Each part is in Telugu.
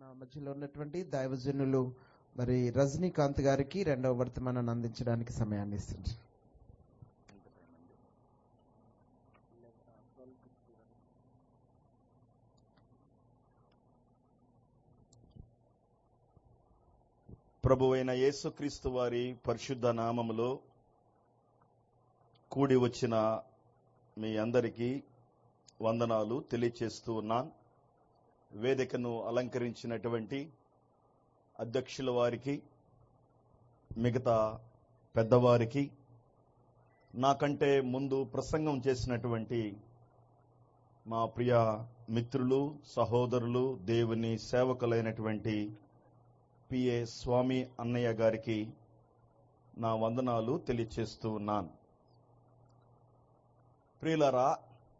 మధ్యలో ఉన్నటువంటి దైవజనులు మరి రజనీకాంత్ గారికి రెండవ వర్తమానాన్ని అందించడానికి సమయాన్ని ఇస్తుంది ప్రభువైన యేసుక్రీస్తు వారి పరిశుద్ధ నామములో కూడి వచ్చిన మీ అందరికీ వందనాలు తెలియచేస్తూ ఉన్నాను వేదికను అలంకరించినటువంటి అధ్యక్షుల వారికి మిగతా పెద్దవారికి నాకంటే ముందు ప్రసంగం చేసినటువంటి మా ప్రియ మిత్రులు సహోదరులు దేవుని సేవకులైనటువంటి పిఏ స్వామి అన్నయ్య గారికి నా వందనాలు తెలియచేస్తూ ఉన్నాను ప్రియులరా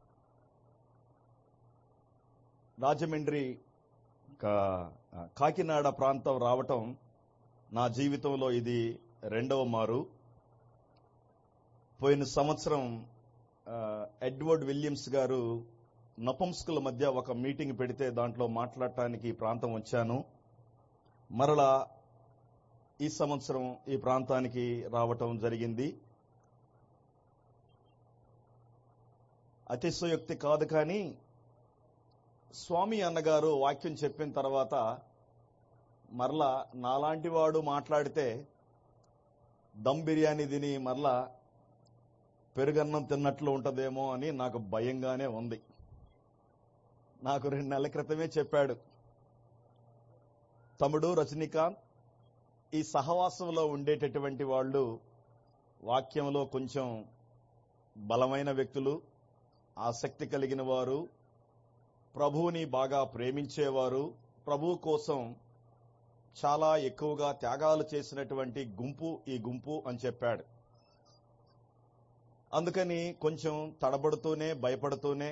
రాజమండ్రి కా- కాకినాడ ప్రాంతం రావటం నా జీవితంలో ఇది రెండవ మారు పోయిన సంవత్సరం ఆ, ఎడ్వర్డ్ విలియమ్స్ గారు నపుంసకుల మధ్య ఒక మీటింగ్ పెడితే దాంట్లో మాట్లాడటానికి ఈ ప్రాంతం వచ్చాను మరలా ఈ సంవత్సరం ఈ ప్రాంతానికి రావటం జరిగింది అతిశయోక్తి కాదు కానీ స్వామి అన్నగారు వాక్యం చెప్పిన తర్వాత మరలా నాలాంటి వాడు మాట్లాడితే దమ్ బిర్యానీ తిని మరలా పెరుగన్నం తిన్నట్లు ఉంటదేమో అని నాకు భయంగానే ఉంది నాకు రెండు నెలల క్రితమే చెప్పాడు తమ్ముడు రజనీకాంత్ ఈ సహవాసంలో ఉండేటటువంటి వాళ్ళు వాక్యంలో కొంచెం బలమైన వ్యక్తులు ఆసక్తి కలిగిన వారు ప్రభువుని బాగా ప్రేమించేవారు ప్రభువు కోసం చాలా ఎక్కువగా త్యాగాలు చేసినటువంటి గుంపు ఈ గుంపు అని చెప్పాడు అందుకని కొంచెం తడబడుతూనే భయపడుతూనే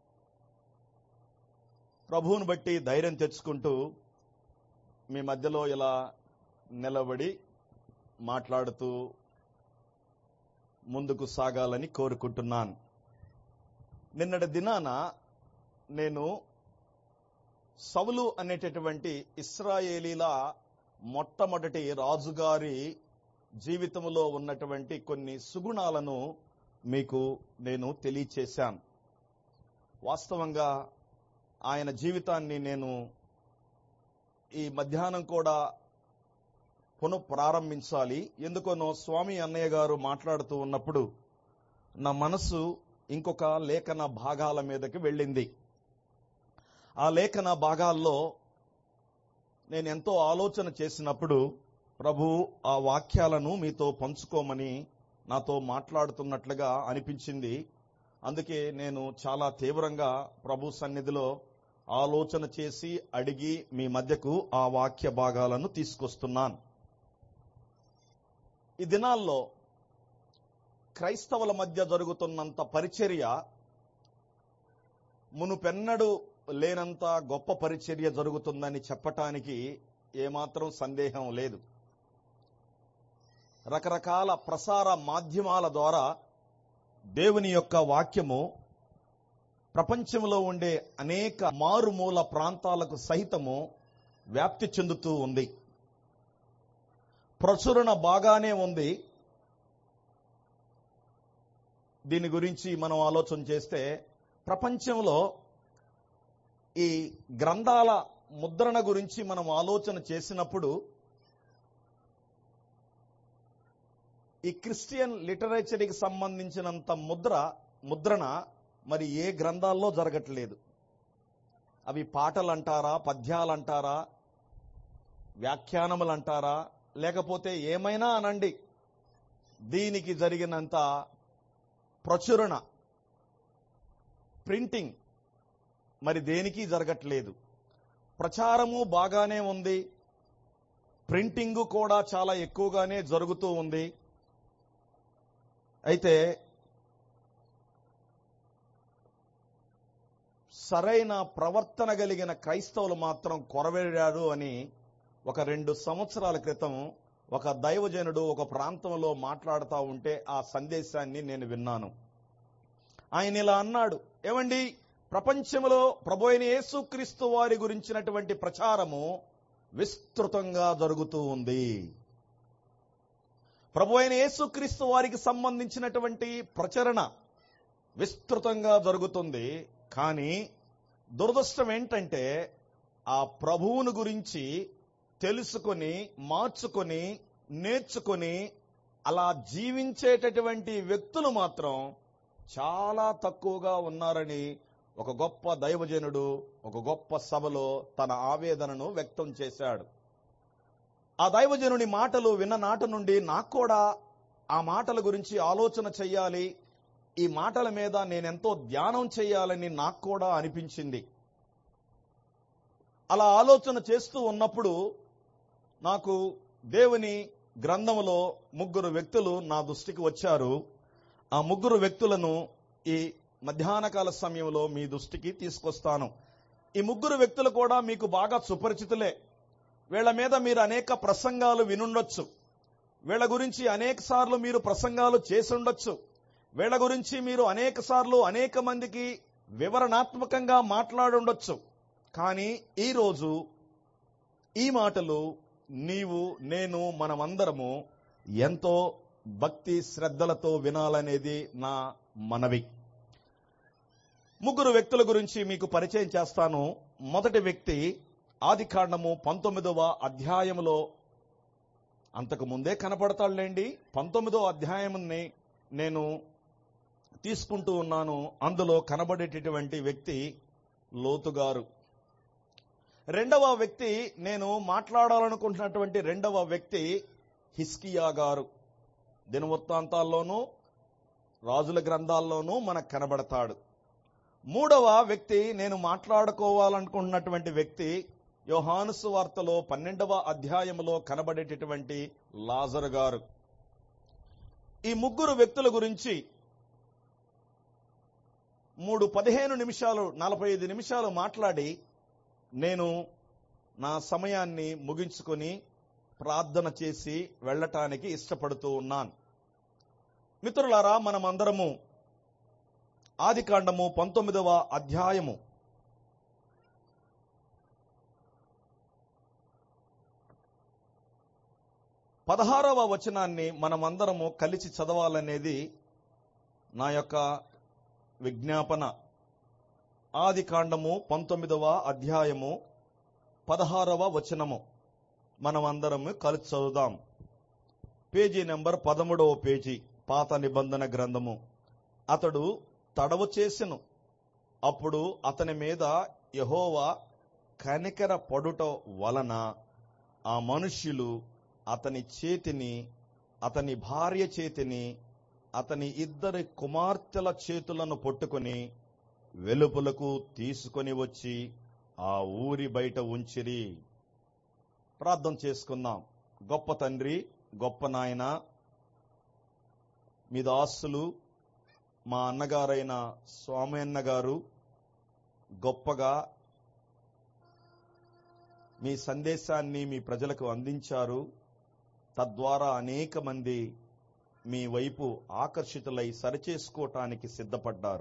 ప్రభువుని బట్టి ధైర్యం తెచ్చుకుంటూ మీ మధ్యలో ఇలా నిలబడి మాట్లాడుతూ ముందుకు సాగాలని కోరుకుంటున్నాను నిన్నటి దినాన నేను సవులు అనేటటువంటి ఇస్రాయేలీల మొట్టమొదటి రాజుగారి జీవితంలో ఉన్నటువంటి కొన్ని సుగుణాలను మీకు నేను తెలియచేశాను వాస్తవంగా ఆయన జీవితాన్ని నేను ఈ మధ్యాహ్నం కూడా పునః ప్రారంభించాలి ఎందుకనో స్వామి అన్నయ్య గారు మాట్లాడుతూ ఉన్నప్పుడు నా మనసు ఇంకొక లేఖన భాగాల మీదకి వెళ్ళింది ఆ లేఖన భాగాల్లో నేను ఎంతో ఆలోచన చేసినప్పుడు ప్రభు ఆ వాక్యాలను మీతో పంచుకోమని నాతో మాట్లాడుతున్నట్లుగా అనిపించింది అందుకే నేను చాలా తీవ్రంగా ప్రభు సన్నిధిలో ఆలోచన చేసి అడిగి మీ మధ్యకు ఆ వాక్య భాగాలను తీసుకొస్తున్నాను ఈ దినాల్లో క్రైస్తవుల మధ్య జరుగుతున్నంత పరిచర్య మునుపెన్నడు లేనంత గొప్ప పరిచర్య జరుగుతుందని చెప్పటానికి ఏమాత్రం సందేహం లేదు రకరకాల ప్రసార మాధ్యమాల ద్వారా దేవుని యొక్క వాక్యము ప్రపంచంలో ఉండే అనేక మారుమూల ప్రాంతాలకు సహితము వ్యాప్తి చెందుతూ ఉంది ప్రచురణ బాగానే ఉంది దీని గురించి మనం ఆలోచన చేస్తే ప్రపంచంలో ఈ గ్రంథాల ముద్రణ గురించి మనం ఆలోచన చేసినప్పుడు ఈ క్రిస్టియన్ లిటరేచర్కి సంబంధించినంత ముద్ర ముద్రణ మరి ఏ గ్రంథాల్లో జరగట్లేదు అవి పాటలు అంటారా పద్యాలు అంటారా వ్యాఖ్యానములు అంటారా లేకపోతే ఏమైనా అనండి దీనికి జరిగినంత ప్రచురణ ప్రింటింగ్ మరి దేనికి జరగట్లేదు ప్రచారము బాగానే ఉంది ప్రింటింగ్ కూడా చాలా ఎక్కువగానే జరుగుతూ ఉంది అయితే సరైన ప్రవర్తన కలిగిన క్రైస్తవులు మాత్రం కొరవేడారు అని ఒక రెండు సంవత్సరాల క్రితం ఒక దైవజనుడు ఒక ప్రాంతంలో మాట్లాడుతూ ఉంటే ఆ సందేశాన్ని నేను విన్నాను ఆయన ఇలా అన్నాడు ఏమండి ప్రపంచంలో ప్రభు అయిన యేసుక్రీస్తు వారి గురించినటువంటి ప్రచారము విస్తృతంగా జరుగుతూ ఉంది ప్రభు అయిన యేసుక్రీస్తు వారికి సంబంధించినటువంటి ప్రచరణ విస్తృతంగా జరుగుతుంది కానీ దురదృష్టం ఏంటంటే ఆ ప్రభువును గురించి తెలుసుకొని మార్చుకొని నేర్చుకొని అలా జీవించేటటువంటి వ్యక్తులు మాత్రం చాలా తక్కువగా ఉన్నారని ఒక గొప్ప దైవజనుడు ఒక గొప్ప సభలో తన ఆవేదనను వ్యక్తం చేశాడు ఆ దైవజనుని మాటలు విన్న నాట నుండి నాకు కూడా ఆ మాటల గురించి ఆలోచన చెయ్యాలి ఈ మాటల మీద నేనెంతో ధ్యానం చేయాలని నాకు కూడా అనిపించింది అలా ఆలోచన చేస్తూ ఉన్నప్పుడు నాకు దేవుని గ్రంథములో ముగ్గురు వ్యక్తులు నా దృష్టికి వచ్చారు ఆ ముగ్గురు వ్యక్తులను ఈ మధ్యాహ్నకాల సమయంలో మీ దృష్టికి తీసుకొస్తాను ఈ ముగ్గురు వ్యక్తులు కూడా మీకు బాగా సుపరిచితులే వీళ్ళ మీద మీరు అనేక ప్రసంగాలు వినుండొచ్చు వీళ్ళ గురించి అనేక సార్లు మీరు ప్రసంగాలు చేసి ఉండొచ్చు వీళ్ళ గురించి మీరు అనేక సార్లు అనేక మందికి వివరణాత్మకంగా మాట్లాడుండొచ్చు కానీ ఈరోజు ఈ మాటలు నీవు నేను మనమందరము ఎంతో భక్తి శ్రద్ధలతో వినాలనేది నా మనవి ముగ్గురు వ్యక్తుల గురించి మీకు పరిచయం చేస్తాను మొదటి వ్యక్తి ఆది కాండము పంతొమ్మిదవ అధ్యాయములో అంతకు ముందే కనపడతాడులేండి పంతొమ్మిదవ అధ్యాయంని నేను తీసుకుంటూ ఉన్నాను అందులో కనబడేటటువంటి వ్యక్తి లోతుగారు రెండవ వ్యక్తి నేను మాట్లాడాలనుకుంటున్నటువంటి రెండవ వ్యక్తి హిస్కియా గారు దినవృత్తాంతాల్లోనూ రాజుల గ్రంథాల్లోనూ మనకు కనబడతాడు మూడవ వ్యక్తి నేను మాట్లాడుకోవాలనుకుంటున్నటువంటి వ్యక్తి యోహానుసు వార్తలో పన్నెండవ అధ్యాయంలో కనబడేటటువంటి లాజరు గారు ఈ ముగ్గురు వ్యక్తుల గురించి మూడు పదిహేను నిమిషాలు నలభై ఐదు నిమిషాలు మాట్లాడి నేను నా సమయాన్ని ముగించుకొని ప్రార్థన చేసి వెళ్ళటానికి ఇష్టపడుతూ ఉన్నాను మిత్రులారా మనమందరము ఆది కాండము పంతొమ్మిదవ అధ్యాయము పదహారవ వచనాన్ని మనమందరము కలిసి చదవాలనేది నా యొక్క విజ్ఞాపన ఆది కాండము పంతొమ్మిదవ అధ్యాయము పదహారవ వచనము మనమందరము కలిసి చదువుదాం పేజీ నెంబర్ పదమూడవ పేజీ పాత నిబంధన గ్రంథము అతడు తడవు చేసెను అప్పుడు అతని మీద యహోవా కనికర పడుట వలన ఆ మనుష్యులు అతని చేతిని అతని భార్య చేతిని అతని ఇద్దరి కుమార్తెల చేతులను పట్టుకొని వెలుపులకు తీసుకొని వచ్చి ఆ ఊరి బయట ఉంచిరి ప్రార్థన చేసుకుందాం గొప్ప తండ్రి గొప్ప నాయన మీ దాసులు మా అన్నగారైన స్వామి అన్న గారు గొప్పగా మీ సందేశాన్ని మీ ప్రజలకు అందించారు తద్వారా అనేక మంది మీ వైపు ఆకర్షితులై సరిచేసుకోవటానికి సిద్ధపడ్డారు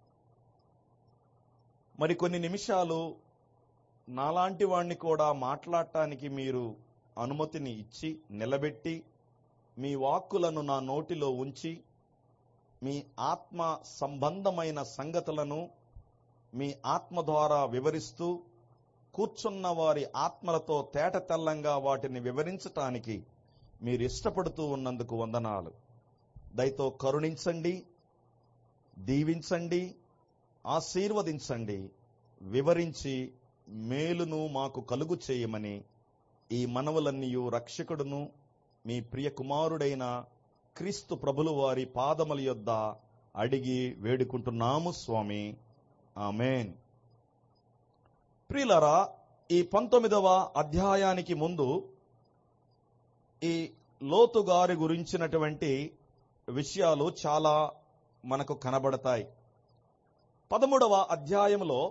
మరికొన్ని నిమిషాలు నాలాంటి వాణ్ణి కూడా మాట్లాడటానికి మీరు అనుమతిని ఇచ్చి నిలబెట్టి మీ వాక్కులను నా నోటిలో ఉంచి మీ ఆత్మ సంబంధమైన సంగతులను మీ ఆత్మ ద్వారా వివరిస్తూ కూర్చున్న వారి ఆత్మలతో తేట తెల్లంగా వాటిని వివరించటానికి మీరు ఇష్టపడుతూ ఉన్నందుకు వందనాలు దయతో కరుణించండి దీవించండి ఆశీర్వదించండి వివరించి మేలును మాకు కలుగు చేయమని ఈ మనవులన్నీయు రక్షకుడును మీ ప్రియ కుమారుడైన క్రీస్తు ప్రభులు వారి పాదముల యొద్ద అడిగి వేడుకుంటున్నాము స్వామి ఆమెన్ ప్రియులరా ఈ పంతొమ్మిదవ అధ్యాయానికి ముందు ఈ లోతు గారి గురించినటువంటి విషయాలు చాలా మనకు కనబడతాయి పదమూడవ అధ్యాయంలో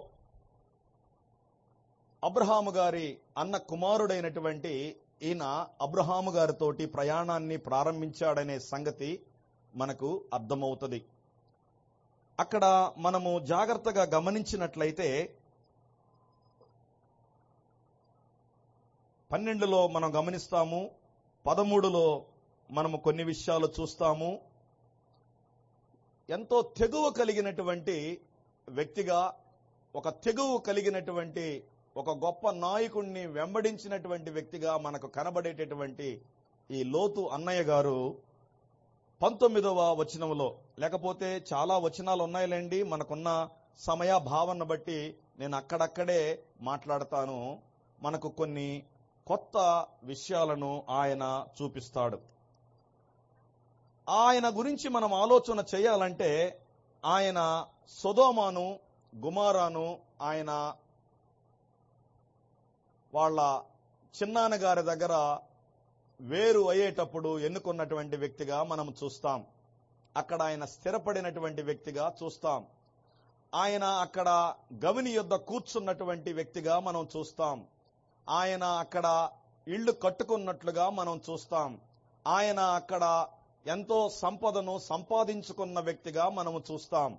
అబ్రహాము గారి అన్న కుమారుడైనటువంటి ఈయన అబ్రహాము గారితోటి ప్రయాణాన్ని ప్రారంభించాడనే సంగతి మనకు అర్థమవుతుంది అక్కడ మనము జాగ్రత్తగా గమనించినట్లయితే పన్నెండులో మనం గమనిస్తాము పదమూడులో మనము కొన్ని విషయాలు చూస్తాము ఎంతో తెగువ కలిగినటువంటి వ్యక్తిగా ఒక తెగువ కలిగినటువంటి ఒక గొప్ప నాయకుణ్ణి వెంబడించినటువంటి వ్యక్తిగా మనకు కనబడేటటువంటి ఈ లోతు అన్నయ్య గారు పంతొమ్మిదవ వచనంలో లేకపోతే చాలా వచనాలు ఉన్నాయిలేండి మనకున్న సమయ భావన బట్టి నేను అక్కడక్కడే మాట్లాడతాను మనకు కొన్ని కొత్త విషయాలను ఆయన చూపిస్తాడు ఆయన గురించి మనం ఆలోచన చేయాలంటే ఆయన సొదోమాను గుమారాను ఆయన వాళ్ళ చిన్నాన్నగారి దగ్గర వేరు అయ్యేటప్పుడు ఎన్నుకున్నటువంటి వ్యక్తిగా మనం చూస్తాం అక్కడ ఆయన స్థిరపడినటువంటి వ్యక్తిగా చూస్తాం ఆయన అక్కడ గవిని యొద్ద కూర్చున్నటువంటి వ్యక్తిగా మనం చూస్తాం ఆయన అక్కడ ఇళ్లు కట్టుకున్నట్లుగా మనం చూస్తాం ఆయన అక్కడ ఎంతో సంపదను సంపాదించుకున్న వ్యక్తిగా మనము చూస్తాం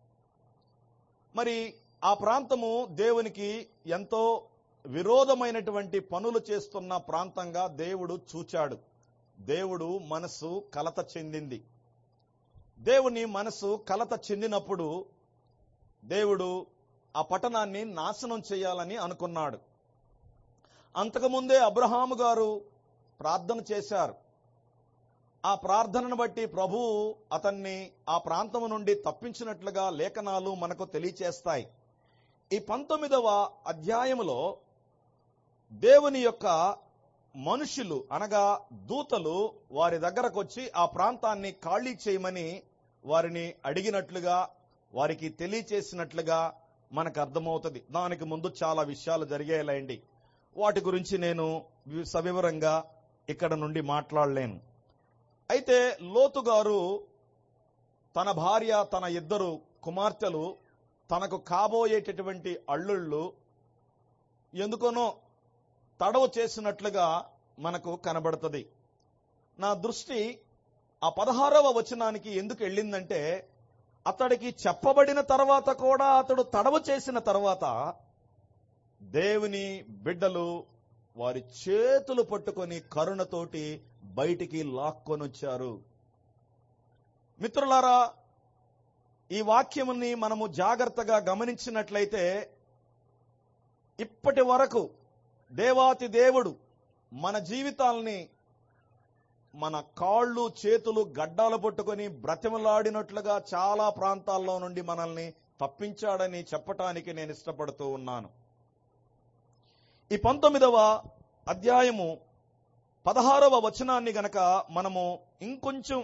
మరి ఆ ప్రాంతము దేవునికి ఎంతో విరోధమైనటువంటి పనులు చేస్తున్న ప్రాంతంగా దేవుడు చూచాడు దేవుడు మనసు కలత చెందింది దేవుని మనసు కలత చెందినప్పుడు దేవుడు ఆ పట్టణాన్ని నాశనం చేయాలని అనుకున్నాడు అంతకుముందే అబ్రహాము గారు ప్రార్థన చేశారు ఆ ప్రార్థనను బట్టి ప్రభు అతన్ని ఆ ప్రాంతము నుండి తప్పించినట్లుగా లేఖనాలు మనకు తెలియచేస్తాయి ఈ పంతొమ్మిదవ అధ్యాయములో దేవుని యొక్క మనుషులు అనగా దూతలు వారి దగ్గరకు వచ్చి ఆ ప్రాంతాన్ని ఖాళీ చేయమని వారిని అడిగినట్లుగా వారికి తెలియచేసినట్లుగా మనకు అర్థమవుతుంది దానికి ముందు చాలా విషయాలు జరిగేలాయండి వాటి గురించి నేను వి- సవివరంగా ఇక్కడ నుండి మాట్లాడలేను అయితే లోతు గారు తన భార్య తన ఇద్దరు కుమార్తెలు తనకు కాబోయేటటువంటి అల్లుళ్ళు ఎందుకనో తడవ చేసినట్లుగా మనకు కనబడుతుంది నా దృష్టి ఆ పదహారవ వచనానికి ఎందుకు వెళ్ళిందంటే అతడికి చెప్పబడిన తర్వాత కూడా అతడు తడవ చేసిన తర్వాత దేవుని బిడ్డలు వారి చేతులు పట్టుకొని కరుణతోటి బయటికి లాక్కొనొచ్చారు మిత్రులారా ఈ వాక్యముని మనము జాగ్రత్తగా గమనించినట్లయితే ఇప్పటి వరకు దేవాతి దేవుడు మన జీవితాల్ని మన కాళ్ళు చేతులు గడ్డాలు పట్టుకొని బ్రతిమలాడినట్లుగా చాలా ప్రాంతాల్లో నుండి మనల్ని తప్పించాడని చెప్పటానికి నేను ఇష్టపడుతూ ఉన్నాను ఈ పంతొమ్మిదవ అధ్యాయము పదహారవ వచనాన్ని గనక మనము ఇంకొంచెం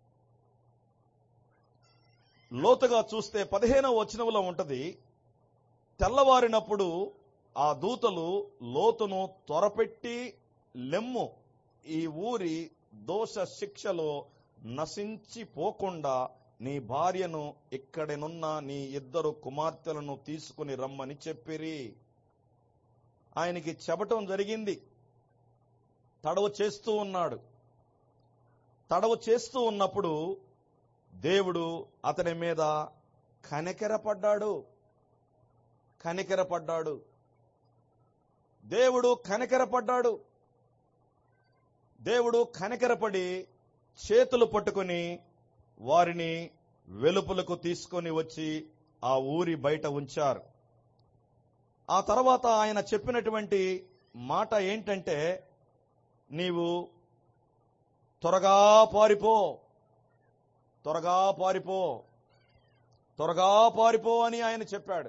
లోతుగా చూస్తే పదిహేనవ వచనంలో ఉంటది తెల్లవారినప్పుడు ఆ దూతలు లోతును త్వరపెట్టి లెమ్ము ఈ ఊరి దోష శిక్షలో నశించిపోకుండా నీ భార్యను ఇక్కడనున్న నీ ఇద్దరు కుమార్తెలను తీసుకుని రమ్మని చెప్పిరి ఆయనకి చెప్పటం జరిగింది తడవ చేస్తూ ఉన్నాడు తడవ చేస్తూ ఉన్నప్పుడు దేవుడు అతని మీద కనికెరపడ్డాడు కనికెరపడ్డాడు దేవుడు కనికెరపడ్డాడు దేవుడు కనికెరపడి చేతులు పట్టుకొని వారిని వెలుపులకు తీసుకొని వచ్చి ఆ ఊరి బయట ఉంచారు ఆ తర్వాత ఆయన చెప్పినటువంటి మాట ఏంటంటే నీవు త్వరగా పారిపో త్వరగా పారిపో త్వరగా పారిపో అని ఆయన చెప్పాడు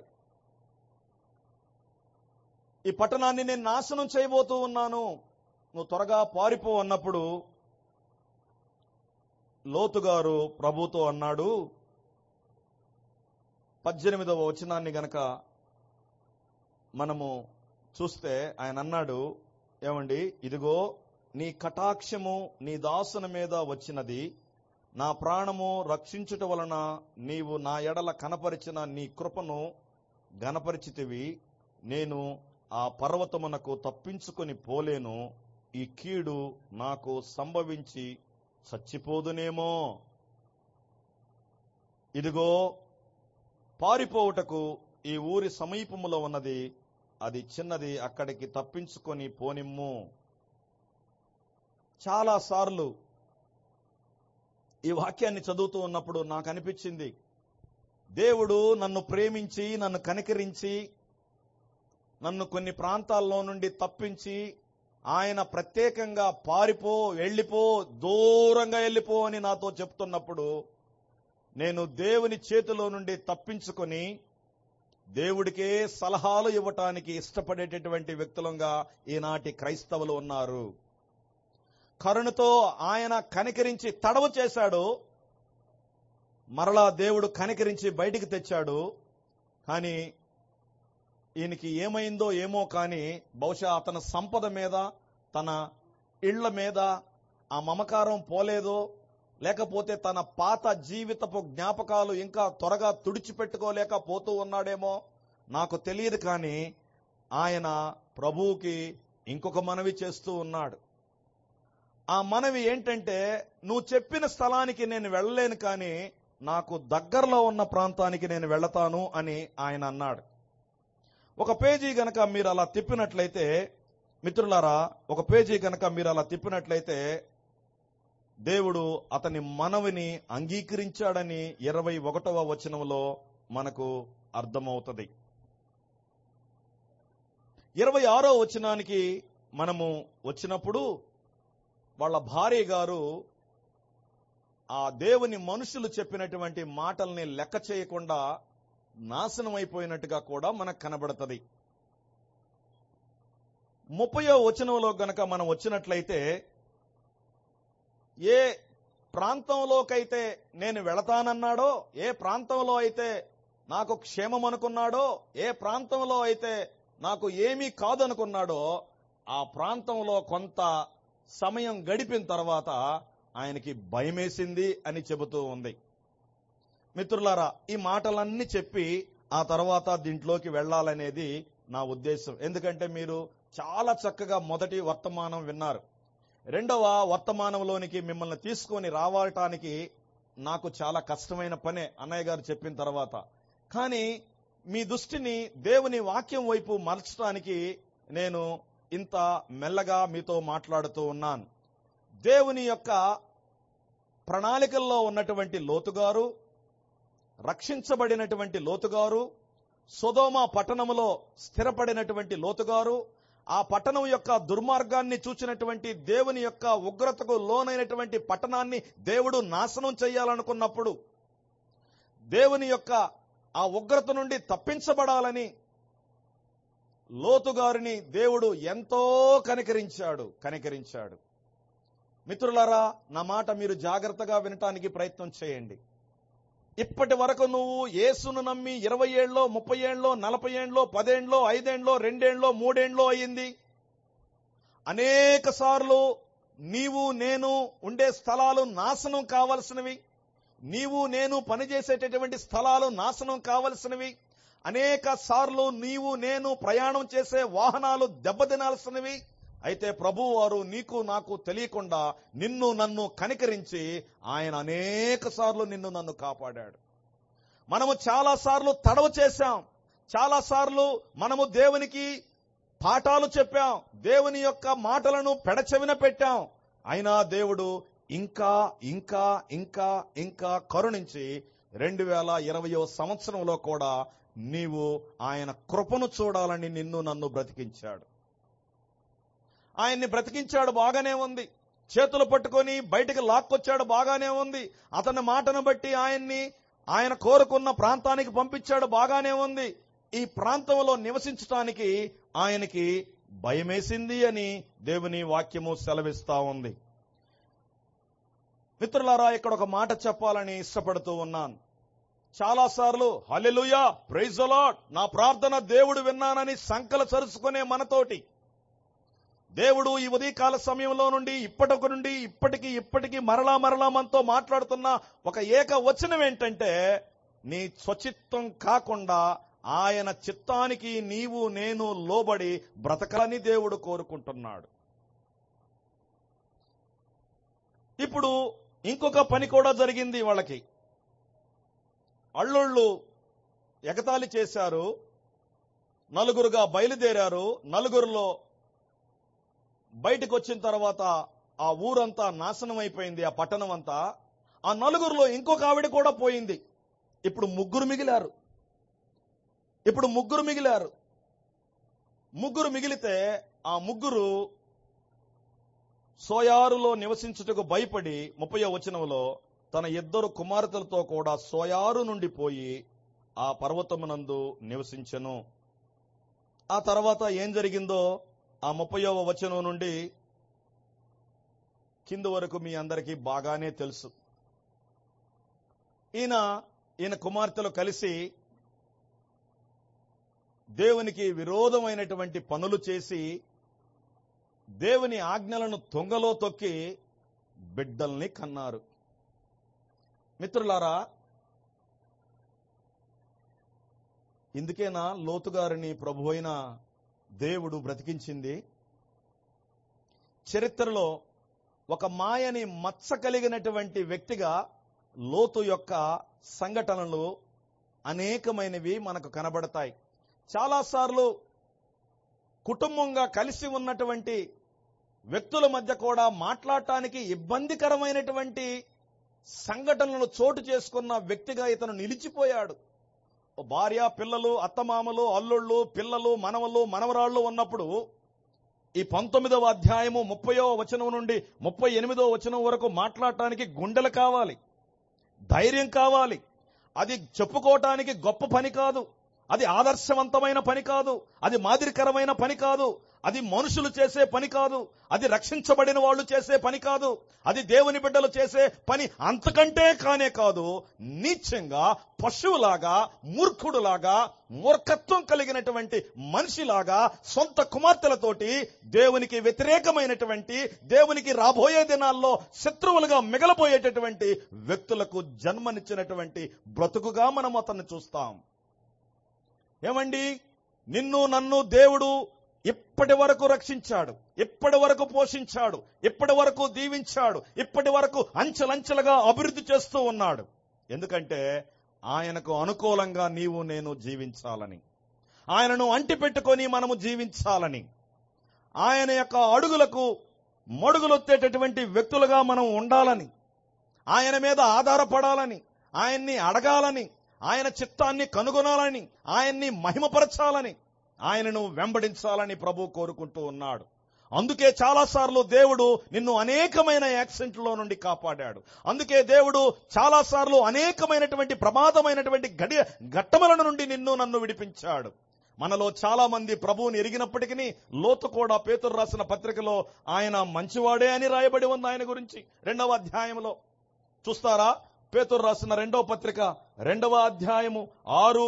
ఈ పట్టణాన్ని నేను నాశనం చేయబోతూ ఉన్నాను నువ్వు త్వరగా పారిపో అన్నప్పుడు లోతు గారు ప్రభుతో అన్నాడు పద్దెనిమిదవ వచనాన్ని గనక మనము చూస్తే ఆయన అన్నాడు ఏమండి ఇదిగో నీ కటాక్షము నీ దాసుని మీద వచ్చినది నా ప్రాణము రక్షించుట వలన నీవు నా ఎడల కనపరిచిన నీ కృపను గనపరిచితివి నేను ఆ పర్వతమునకు తప్పించుకొని పోలేను ఈ కీడు నాకు సంభవించి చచ్చిపోదునేమో ఇదిగో పారిపోవుటకు ఈ ఊరి సమీపములో ఉన్నది అది చిన్నది అక్కడికి తప్పించుకొని పోనిమ్ము చాలా సార్లు ఈ వాక్యాన్ని చదువుతూ ఉన్నప్పుడు నాకు అనిపించింది దేవుడు నన్ను ప్రేమించి నన్ను కనికరించి నన్ను కొన్ని ప్రాంతాల్లో నుండి తప్పించి ఆయన ప్రత్యేకంగా పారిపో వెళ్ళిపో దూరంగా వెళ్ళిపో అని నాతో చెప్తున్నప్పుడు నేను దేవుని చేతిలో నుండి తప్పించుకొని దేవుడికే సలహాలు ఇవ్వటానికి ఇష్టపడేటటువంటి వ్యక్తులంగా ఈనాటి క్రైస్తవులు ఉన్నారు కరుణతో ఆయన కనికరించి తడవు చేశాడు మరలా దేవుడు కనికరించి బయటికి తెచ్చాడు కానీ ఈయనకి ఏమైందో ఏమో కానీ బహుశా అతని సంపద మీద తన ఇళ్ల మీద ఆ మమకారం పోలేదో లేకపోతే తన పాత జీవితపు జ్ఞాపకాలు ఇంకా త్వరగా తుడిచిపెట్టుకోలేక పోతూ ఉన్నాడేమో నాకు తెలియదు కానీ ఆయన ప్రభువుకి ఇంకొక మనవి చేస్తూ ఉన్నాడు ఆ మనవి ఏంటంటే నువ్వు చెప్పిన స్థలానికి నేను వెళ్ళలేను కానీ నాకు దగ్గరలో ఉన్న ప్రాంతానికి నేను వెళతాను అని ఆయన అన్నాడు ఒక పేజీ గనక మీరు అలా తిప్పినట్లయితే మిత్రులారా ఒక పేజీ గనక మీరు అలా తిప్పినట్లయితే దేవుడు అతని మనవిని అంగీకరించాడని ఇరవై ఒకటవ వచనంలో మనకు అర్థమవుతుంది ఇరవై ఆరో వచనానికి మనము వచ్చినప్పుడు వాళ్ళ భార్య గారు ఆ దేవుని మనుషులు చెప్పినటువంటి మాటల్ని లెక్క చేయకుండా నాశనం అయిపోయినట్టుగా కూడా మనకు కనబడుతుంది ముప్పయో వచనంలో గనక మనం వచ్చినట్లయితే ఏ ప్రాంతంలోకైతే నేను వెళతానన్నాడో ఏ ప్రాంతంలో అయితే నాకు క్షేమం అనుకున్నాడో ఏ ప్రాంతంలో అయితే నాకు ఏమీ కాదనుకున్నాడో ఆ ప్రాంతంలో కొంత సమయం గడిపిన తర్వాత ఆయనకి భయమేసింది అని చెబుతూ ఉంది మిత్రులారా ఈ మాటలన్నీ చెప్పి ఆ తర్వాత దీంట్లోకి వెళ్ళాలనేది నా ఉద్దేశం ఎందుకంటే మీరు చాలా చక్కగా మొదటి వర్తమానం విన్నారు రెండవ వర్తమానంలోనికి మిమ్మల్ని తీసుకొని రావటానికి నాకు చాలా కష్టమైన పనే అన్నయ్య గారు చెప్పిన తర్వాత కానీ మీ దృష్టిని దేవుని వాక్యం వైపు మలచడానికి నేను ఇంత మెల్లగా మీతో మాట్లాడుతూ ఉన్నాను దేవుని యొక్క ప్రణాళికల్లో ఉన్నటువంటి లోతుగారు రక్షించబడినటువంటి లోతుగారు సొదోమ పట్టణములో స్థిరపడినటువంటి లోతుగారు ఆ పట్టణం యొక్క దుర్మార్గాన్ని చూచినటువంటి దేవుని యొక్క ఉగ్రతకు లోనైనటువంటి పట్టణాన్ని దేవుడు నాశనం చేయాలనుకున్నప్పుడు దేవుని యొక్క ఆ ఉగ్రత నుండి తప్పించబడాలని లోతుగారిని దేవుడు ఎంతో కనికరించాడు కనికరించాడు మిత్రులారా నా మాట మీరు జాగ్రత్తగా వినటానికి ప్రయత్నం చేయండి ఇప్పటి వరకు నువ్వు యేసును నమ్మి ఇరవై ఏళ్ళలో ముప్పై ఏళ్ళలో నలభై ఏళ్ళలో పదేండ్లో ఐదేండ్లో రెండేండ్లో మూడేండ్లో అయ్యింది అనేక సార్లు నీవు నేను ఉండే స్థలాలు నాశనం కావలసినవి నీవు నేను పనిచేసేటటువంటి స్థలాలు నాశనం కావలసినవి అనేక సార్లు నీవు నేను ప్రయాణం చేసే వాహనాలు దెబ్బతినాల్సినవి అయితే ప్రభు వారు నీకు నాకు తెలియకుండా నిన్ను నన్ను కనికరించి ఆయన అనేక సార్లు నిన్ను నన్ను కాపాడాడు మనము చాలా సార్లు తడవ చేశాం చాలా సార్లు మనము దేవునికి పాఠాలు చెప్పాం దేవుని యొక్క మాటలను పెడచెవిన పెట్టాం అయినా దేవుడు ఇంకా ఇంకా ఇంకా ఇంకా కరుణించి రెండు వేల ఇరవయో సంవత్సరంలో కూడా నీవు ఆయన కృపను చూడాలని నిన్ను నన్ను బ్రతికించాడు ఆయన్ని బ్రతికించాడు బాగానే ఉంది చేతులు పట్టుకొని బయటికి లాక్కొచ్చాడు బాగానే ఉంది అతని మాటను బట్టి ఆయన్ని ఆయన కోరుకున్న ప్రాంతానికి పంపించాడు బాగానే ఉంది ఈ ప్రాంతంలో నివసించటానికి ఆయనకి భయమేసింది అని దేవుని వాక్యము సెలవిస్తా ఉంది మిత్రులారా ఇక్కడ ఒక మాట చెప్పాలని ఇష్టపడుతూ ఉన్నాను చాలా సార్లు హలెలుయా ప్రైజ్ అలాట్ నా ప్రార్థన దేవుడు విన్నానని సంకల చరుచుకునే మనతోటి దేవుడు ఈ ఉదయకాల సమయంలో నుండి ఇప్పటికి నుండి ఇప్పటికి ఇప్పటికి మరలా మరలా మనతో మాట్లాడుతున్న ఒక ఏక వచనం ఏంటంటే నీ స్వచిత్తం కాకుండా ఆయన చిత్తానికి నీవు నేను లోబడి బ్రతకాలని దేవుడు కోరుకుంటున్నాడు ఇప్పుడు ఇంకొక పని కూడా జరిగింది వాళ్ళకి అల్లుళ్ళు ఎగతాళి చేశారు నలుగురుగా బయలుదేరారు నలుగురులో బయటకు వచ్చిన తర్వాత ఆ ఊరంతా నాశనం అయిపోయింది ఆ పట్టణం అంతా ఆ నలుగురులో ఇంకొక ఆవిడ కూడా పోయింది ఇప్పుడు ముగ్గురు మిగిలారు ఇప్పుడు ముగ్గురు మిగిలారు ముగ్గురు మిగిలితే ఆ ముగ్గురు సోయారులో నివసించుటకు భయపడి ముప్పై వచనంలో తన ఇద్దరు కుమార్తెలతో కూడా సోయారు నుండి పోయి ఆ పర్వతమునందు నివసించెను ఆ తర్వాత ఏం జరిగిందో ఆ ముప్పైవ వచనం నుండి కింద వరకు మీ అందరికీ బాగానే తెలుసు ఈయన ఈయన కుమార్తెలు కలిసి దేవునికి విరోధమైనటువంటి పనులు చేసి దేవుని ఆజ్ఞలను తొంగలో తొక్కి బిడ్డల్ని కన్నారు మిత్రులారా ఇందుకేనా లోతుగారిని ప్రభు అయిన దేవుడు బ్రతికించింది చరిత్రలో ఒక మాయని మచ్చ కలిగినటువంటి వ్యక్తిగా లోతు యొక్క సంఘటనలు అనేకమైనవి మనకు కనబడతాయి చాలాసార్లు కుటుంబంగా కలిసి ఉన్నటువంటి వ్యక్తుల మధ్య కూడా మాట్లాడటానికి ఇబ్బందికరమైనటువంటి సంఘటనలు చోటు చేసుకున్న వ్యక్తిగా ఇతను నిలిచిపోయాడు ఓ భార్య పిల్లలు అత్తమామలు అల్లుళ్ళు పిల్లలు మనవలు మనవరాళ్ళు ఉన్నప్పుడు ఈ పంతొమ్మిదవ అధ్యాయము ముప్పయో వచనం నుండి ముప్పై ఎనిమిదో వచనం వరకు మాట్లాడటానికి గుండెలు కావాలి ధైర్యం కావాలి అది చెప్పుకోవటానికి గొప్ప పని కాదు అది ఆదర్శవంతమైన పని కాదు అది మాదిరికరమైన పని కాదు అది మనుషులు చేసే పని కాదు అది రక్షించబడిన వాళ్ళు చేసే పని కాదు అది దేవుని బిడ్డలు చేసే పని అంతకంటే కానే కాదు నీచంగా పశువులాగా మూర్ఖుడులాగా మూర్ఖత్వం కలిగినటువంటి మనిషిలాగా సొంత కుమార్తెలతోటి దేవునికి వ్యతిరేకమైనటువంటి దేవునికి రాబోయే దినాల్లో శత్రువులుగా మిగలబోయేటటువంటి వ్యక్తులకు జన్మనిచ్చినటువంటి బ్రతుకుగా మనం అతన్ని చూస్తాం ఏమండి నిన్ను నన్ను దేవుడు ఇప్పటి వరకు రక్షించాడు ఇప్పటి వరకు పోషించాడు ఇప్పటి వరకు దీవించాడు ఇప్పటి వరకు అంచెలంచెలుగా అభివృద్ధి చేస్తూ ఉన్నాడు ఎందుకంటే ఆయనకు అనుకూలంగా నీవు నేను జీవించాలని ఆయనను అంటి పెట్టుకొని మనము జీవించాలని ఆయన యొక్క అడుగులకు మడుగులొత్తేటటువంటి వ్యక్తులుగా మనం ఉండాలని ఆయన మీద ఆధారపడాలని ఆయన్ని అడగాలని ఆయన చిత్తాన్ని కనుగొనాలని ఆయన్ని మహిమపరచాలని ఆయనను వెంబడించాలని ప్రభు కోరుకుంటూ ఉన్నాడు అందుకే చాలాసార్లు దేవుడు నిన్ను అనేకమైన యాక్సిడెంట్లో నుండి కాపాడాడు అందుకే దేవుడు చాలాసార్లు అనేకమైనటువంటి ప్రమాదమైనటువంటి గడి ఘట్టముల నుండి నిన్ను నన్ను విడిపించాడు మనలో చాలా మంది ప్రభువుని ఎరిగినప్పటికీ లోతు కూడా పేతురు రాసిన పత్రికలో ఆయన మంచివాడే అని రాయబడి ఉంది ఆయన గురించి రెండవ అధ్యాయంలో చూస్తారా పేతురు రాసిన రెండవ పత్రిక రెండవ అధ్యాయము ఆరు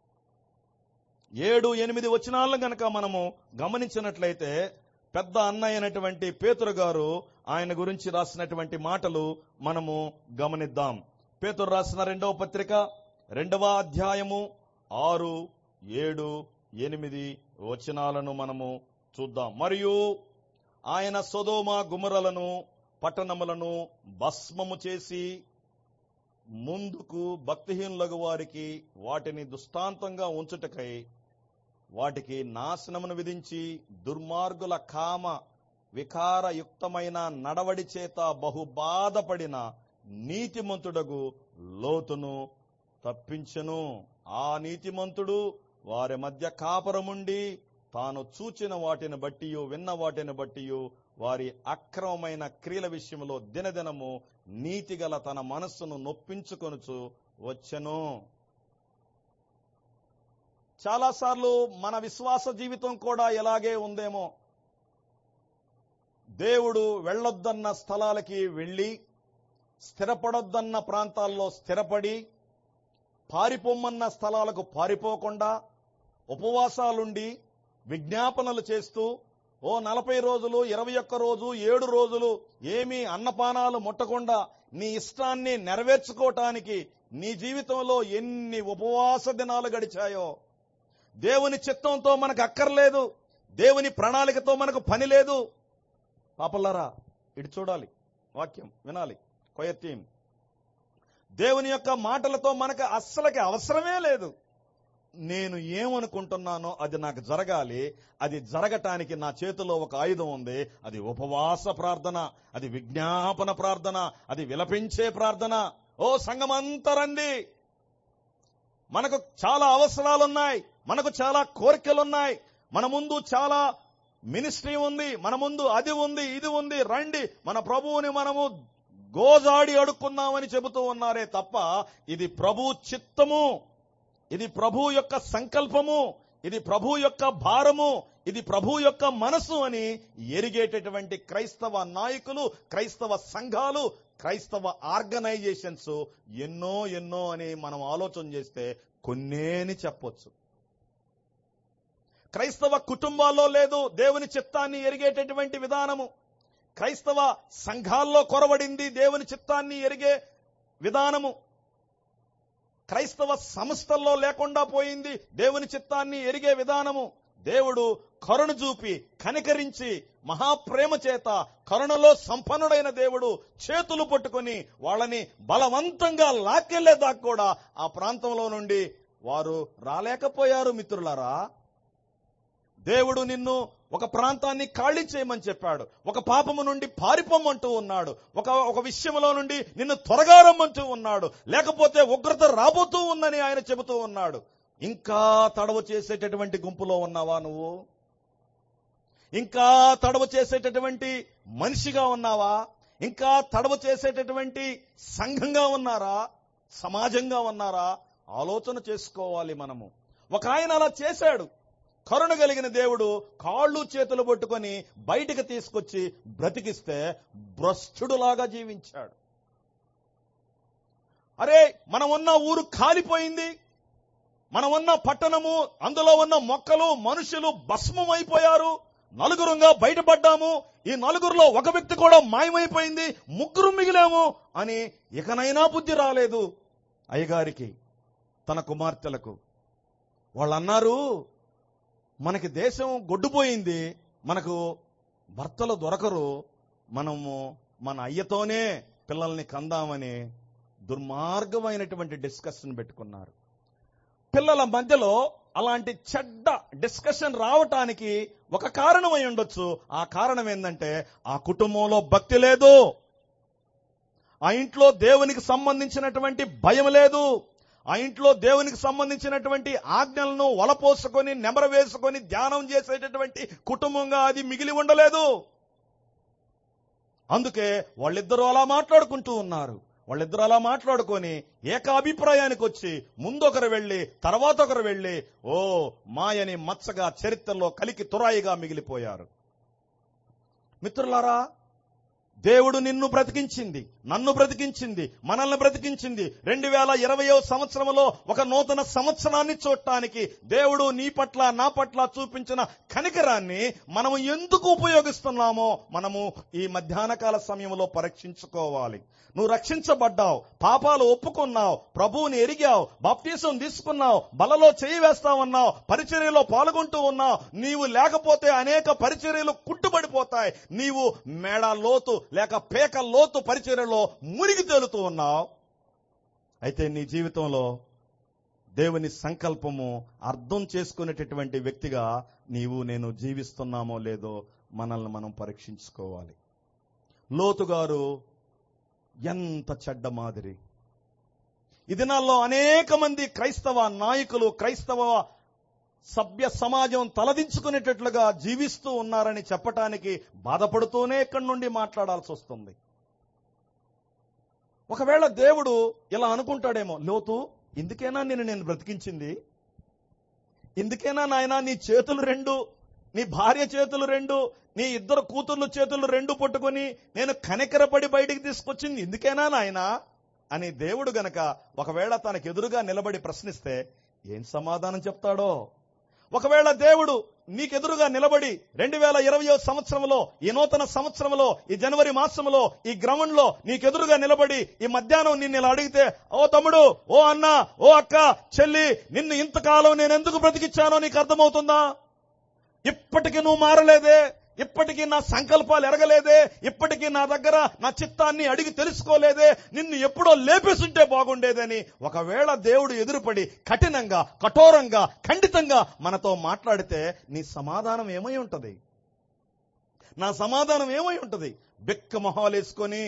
ఏడు ఎనిమిది వచనాలను గనక మనము గమనించినట్లయితే పెద్ద అన్న అయినటువంటి పేతురు గారు ఆయన గురించి రాసినటువంటి మాటలు మనము గమనిద్దాం పేతురు రాసిన రెండవ పత్రిక రెండవ అధ్యాయము ఆరు ఏడు ఎనిమిది వచనాలను మనము చూద్దాం మరియు ఆయన సొదోమ గుమరలను పట్టణములను భస్మము చేసి ముందుకు భక్తిహీనులకు వారికి వాటిని దుష్టాంతంగా ఉంచుటకై వాటికి నాశనమును విధించి దుర్మార్గుల కామ వికారయుక్తమైన నడవడి చేత బహు బాధపడిన నీతిమంతుడగు లోతును తప్పించెను ఆ నీతిమంతుడు వారి మధ్య కాపరముండి తాను చూచిన వాటిని బట్టియు విన్న వాటిని బట్టియు వారి అక్రమమైన క్రియల విషయంలో దినదినము నీతిగల తన మనస్సును నొప్పించుకొనుచు వచ్చెను చాలాసార్లు మన విశ్వాస జీవితం కూడా ఎలాగే ఉందేమో దేవుడు వెళ్ళొద్దన్న స్థలాలకి వెళ్ళి స్థిరపడొద్దన్న ప్రాంతాల్లో స్థిరపడి పారిపోమ్మన్న స్థలాలకు పారిపోకుండా ఉపవాసాలుండి విజ్ఞాపనలు చేస్తూ ఓ నలభై రోజులు ఇరవై ఒక్క రోజు ఏడు రోజులు ఏమీ అన్నపానాలు ముట్టకుండా నీ ఇష్టాన్ని నెరవేర్చుకోవటానికి నీ జీవితంలో ఎన్ని ఉపవాస దినాలు గడిచాయో దేవుని చిత్తంతో మనకు అక్కర్లేదు దేవుని ప్రణాళికతో మనకు పని లేదు పాపల్లారా ఇటు చూడాలి వాక్యం వినాలి కొయర్ టీం దేవుని యొక్క మాటలతో మనకు అస్సలకి అవసరమే లేదు నేను ఏమనుకుంటున్నానో అది నాకు జరగాలి అది జరగటానికి నా చేతిలో ఒక ఆయుధం ఉంది అది ఉపవాస ప్రార్థన అది విజ్ఞాపన ప్రార్థన అది విలపించే ప్రార్థన ఓ సంగమంతా రండి మనకు చాలా అవసరాలున్నాయి మనకు చాలా కోరికలున్నాయి మన ముందు చాలా మినిస్ట్రీ ఉంది మన ముందు అది ఉంది ఇది ఉంది రండి మన ప్రభువుని మనము గోజాడి అడుక్కుందామని చెబుతూ ఉన్నారే తప్ప ఇది ప్రభు చిత్తము ఇది ప్రభు యొక్క సంకల్పము ఇది ప్రభు యొక్క భారము ఇది ప్రభు యొక్క మనసు అని ఎరిగేటటువంటి క్రైస్తవ నాయకులు క్రైస్తవ సంఘాలు క్రైస్తవ ఆర్గనైజేషన్స్ ఎన్నో ఎన్నో అని మనం ఆలోచన చేస్తే కొన్నేని చెప్పొచ్చు క్రైస్తవ కుటుంబాల్లో లేదు దేవుని చిత్తాన్ని ఎరిగేటటువంటి విధానము క్రైస్తవ సంఘాల్లో కొరవడింది దేవుని చిత్తాన్ని ఎరిగే విధానము క్రైస్తవ సంస్థల్లో లేకుండా పోయింది దేవుని చిత్తాన్ని ఎరిగే విధానము దేవుడు కరుణ చూపి కనికరించి మహాప్రేమ చేత కరుణలో సంపన్నుడైన దేవుడు చేతులు పట్టుకొని వాళ్ళని బలవంతంగా లాక్కెళ్లేదాకా కూడా ఆ ప్రాంతంలో నుండి వారు రాలేకపోయారు మిత్రులారా దేవుడు నిన్ను ఒక ప్రాంతాన్ని ఖాళీ చేయమని చెప్పాడు ఒక పాపము నుండి పారిపోమంటూ ఉన్నాడు ఒక ఒక విషయంలో నుండి నిన్ను త్వరగా రమ్మంటూ ఉన్నాడు లేకపోతే ఉగ్రత రాబోతూ ఉందని ఆయన చెబుతూ ఉన్నాడు ఇంకా తడవ చేసేటటువంటి గుంపులో ఉన్నావా నువ్వు ఇంకా తడవ చేసేటటువంటి మనిషిగా ఉన్నావా ఇంకా తడవ చేసేటటువంటి సంఘంగా ఉన్నారా సమాజంగా ఉన్నారా ఆలోచన చేసుకోవాలి మనము ఒక ఆయన అలా చేశాడు కరుణ కలిగిన దేవుడు కాళ్ళు చేతులు పట్టుకొని బయటికి తీసుకొచ్చి బ్రతికిస్తే భ్రష్టుడులాగా జీవించాడు అరే మనం ఉన్న ఊరు కాలిపోయింది మనం ఉన్న పట్టణము అందులో ఉన్న మొక్కలు మనుషులు భస్మమైపోయారు నలుగురుగా బయటపడ్డాము ఈ నలుగురులో ఒక వ్యక్తి కూడా మాయమైపోయింది ముగ్గురు మిగిలాము అని ఇకనైనా బుద్ధి రాలేదు అయ్యగారికి తన కుమార్తెలకు వాళ్ళు అన్నారు మనకి దేశం గొడ్డుపోయింది మనకు భర్తలు దొరకరు మనము మన అయ్యతోనే పిల్లల్ని కందామని దుర్మార్గమైనటువంటి డిస్కషన్ పెట్టుకున్నారు పిల్లల మధ్యలో అలాంటి చెడ్డ డిస్కషన్ రావటానికి ఒక కారణమై ఉండొచ్చు ఆ కారణం ఏంటంటే ఆ కుటుంబంలో భక్తి లేదు ఆ ఇంట్లో దేవునికి సంబంధించినటువంటి భయం లేదు ఆ ఇంట్లో దేవునికి సంబంధించినటువంటి ఆజ్ఞలను వలపోసుకొని నెమర వేసుకొని ధ్యానం చేసేటటువంటి కుటుంబంగా అది మిగిలి ఉండలేదు అందుకే వాళ్ళిద్దరూ అలా మాట్లాడుకుంటూ ఉన్నారు వాళ్ళిద్దరూ అలా మాట్లాడుకొని ఏకాభిప్రాయానికి వచ్చి ముందొకరు వెళ్ళి తర్వాత ఒకరు వెళ్ళి ఓ మాయని మచ్చగా చరిత్రలో కలికి తురాయిగా మిగిలిపోయారు మిత్రులారా దేవుడు నిన్ను బ్రతికించింది నన్ను బ్రతికించింది మనల్ని బ్రతికించింది రెండు వేల ఇరవయో సంవత్సరంలో ఒక నూతన సంవత్సరాన్ని చూడటానికి దేవుడు నీ పట్ల నా పట్ల చూపించిన కనికరాన్ని మనము ఎందుకు ఉపయోగిస్తున్నామో మనము ఈ మధ్యాహ్న కాల సమయంలో పరీక్షించుకోవాలి నువ్వు రక్షించబడ్డావు పాపాలు ఒప్పుకున్నావు ప్రభువుని ఎరిగావు బాప్తీసం తీసుకున్నావు బలలో చేయి వేస్తావన్నావు పరిచర్యలో పాల్గొంటూ ఉన్నావు నీవు లేకపోతే అనేక పరిచర్యలు కుట్టుబడిపోతాయి నీవు మేడ లోతు లేక పేక లోతు పరిచర్యలో మునిగి తేలుతూ ఉన్నావు అయితే నీ జీవితంలో దేవుని సంకల్పము అర్థం చేసుకునేటటువంటి వ్యక్తిగా నీవు నేను జీవిస్తున్నామో లేదో మనల్ని మనం పరీక్షించుకోవాలి లోతు గారు ఎంత చెడ్డ మాదిరి ఈ దినాల్లో అనేక మంది క్రైస్తవ నాయకులు క్రైస్తవ సభ్య సమాజం తలదించుకునేటట్లుగా జీవిస్తూ ఉన్నారని చెప్పటానికి బాధపడుతూనే ఇక్కడి నుండి మాట్లాడాల్సి వస్తుంది ఒకవేళ దేవుడు ఇలా అనుకుంటాడేమో లోతు ఇందుకేనా నేను నేను బ్రతికించింది ఇందుకేనా నాయనా నీ చేతులు రెండు నీ భార్య చేతులు రెండు నీ ఇద్దరు కూతుర్లు చేతులు రెండు పట్టుకొని నేను కనికరపడి బయటికి తీసుకొచ్చింది ఇందుకేనా నాయనా అని దేవుడు గనక ఒకవేళ తనకు ఎదురుగా నిలబడి ప్రశ్నిస్తే ఏం సమాధానం చెప్తాడో ఒకవేళ దేవుడు నీకెదురుగా నిలబడి రెండు వేల ఇరవయో సంవత్సరంలో ఈ నూతన సంవత్సరంలో ఈ జనవరి మాసంలో ఈ గ్రౌండ్ లో నీకెదురుగా నిలబడి ఈ మధ్యాహ్నం నిన్ను ఇలా అడిగితే ఓ తమ్ముడు ఓ అన్న ఓ అక్క చెల్లి నిన్ను ఇంతకాలం నేను ఎందుకు బ్రతికిచ్చానో నీకు అర్థమవుతుందా ఇప్పటికి నువ్వు మారలేదే ఇప్పటికీ నా సంకల్పాలు ఎరగలేదే ఇప్పటికీ నా దగ్గర నా చిత్తాన్ని అడిగి తెలుసుకోలేదే నిన్ను ఎప్పుడో లేపేసుంటే బాగుండేదని ఒకవేళ దేవుడు ఎదురుపడి కఠినంగా కఠోరంగా ఖండితంగా మనతో మాట్లాడితే నీ సమాధానం ఏమై ఉంటది నా సమాధానం ఏమై ఉంటది బెక్క మొహాలేసుకొని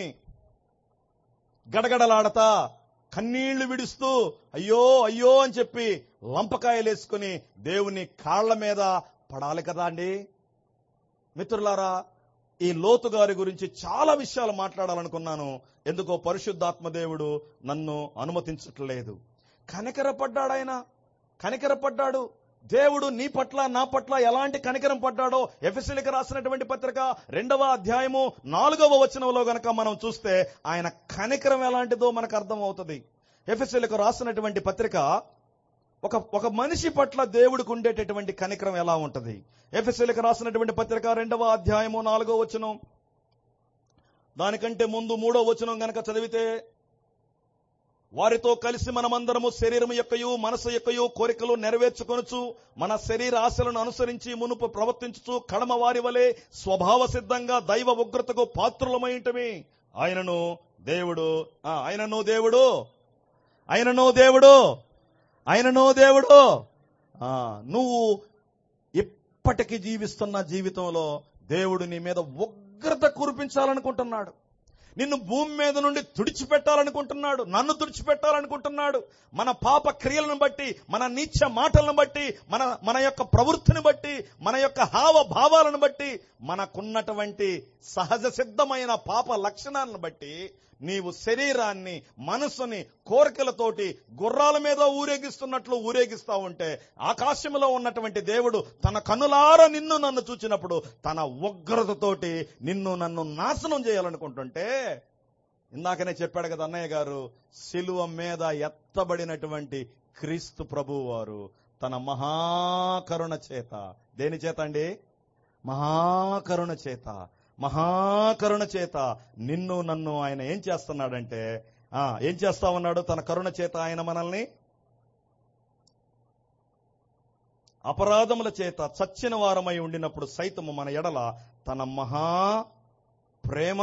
గడగడలాడతా కన్నీళ్లు విడుస్తూ అయ్యో అయ్యో అని చెప్పి లంపకాయలేసుకుని దేవుని కాళ్ల మీద పడాలి కదా అండి మిత్రులారా ఈ లోతు గారి గురించి చాలా విషయాలు మాట్లాడాలనుకున్నాను ఎందుకో పరిశుద్ధాత్మ దేవుడు నన్ను అనుమతించట్లేదు కనికరపడ్డాడు ఆయన కనికరపడ్డాడు దేవుడు నీ పట్ల నా పట్ల ఎలాంటి కనికరం పడ్డాడో ఎఫ్ఎస్ఎల్కి రాసినటువంటి పత్రిక రెండవ అధ్యాయము నాలుగవ వచనంలో గనక మనం చూస్తే ఆయన కనికరం ఎలాంటిదో మనకు అర్థం అవుతుంది ఎఫ్ఎస్ఎల్కి రాసినటువంటి పత్రిక ఒక ఒక మనిషి పట్ల దేవుడికి ఉండేటటువంటి కనికరం ఎలా ఉంటది ఎఫ్ఎస్ఎల్కి రాసినటువంటి పత్రిక రెండవ అధ్యాయము నాలుగో వచనం దానికంటే ముందు మూడో వచనం గనక చదివితే వారితో కలిసి మనమందరము శరీరం యొక్కయు మనసు యొక్కయు కోరికలు నెరవేర్చుకొనుచు మన శరీర ఆశలను అనుసరించి మునుపు ప్రవర్తించుచు కడమ వారి వలె స్వభావ సిద్ధంగా దైవ ఉగ్రతకు పాత్రులమైంటమి ఆయనను దేవుడు ఆ, ఆయనను దేవుడు ఆయనను దేవుడు ఆయనను దేవుడు ఆ, నువ్వు ఇప్పటికి జీవిస్తున్న జీవితంలో దేవుడు నీ మీద ఉగ్రత కురిపించాలనుకుంటున్నాడు నిన్ను భూమి మీద నుండి తుడిచిపెట్టాలనుకుంటున్నాడు నన్ను తుడిచిపెట్టాలనుకుంటున్నాడు మన పాప క్రియలను బట్టి మన నీచ మాటలను బట్టి మన మన యొక్క ప్రవృత్తిని బట్టి మన యొక్క హావ భావాలను బట్టి మనకున్నటువంటి సహజ సిద్ధమైన పాప లక్షణాలను బట్టి నీవు శరీరాన్ని మనసుని కోరికలతోటి గుర్రాల మీద ఊరేగిస్తున్నట్లు ఊరేగిస్తా ఉంటే ఆకాశంలో ఉన్నటువంటి దేవుడు తన కనులార నిన్ను నన్ను చూచినప్పుడు తన ఉగ్రతతోటి నిన్ను నన్ను నాశనం చేయాలనుకుంటుంటే ఇందాకనే చెప్పాడు కదా అన్నయ్య గారు శిలువ మీద ఎత్తబడినటువంటి క్రీస్తు ప్రభువు వారు తన మహాకరుణ చేత దేని చేత అండి మహాకరుణ చేత మహాకరుణ చేత నిన్ను నన్ను ఆయన ఏం చేస్తున్నాడంటే ఆ ఏం చేస్తా ఉన్నాడు తన కరుణ చేత ఆయన మనల్ని అపరాధముల చేత చచ్చిన వారమై ఉండినప్పుడు సైతము మన ఎడల తన మహా ప్రేమ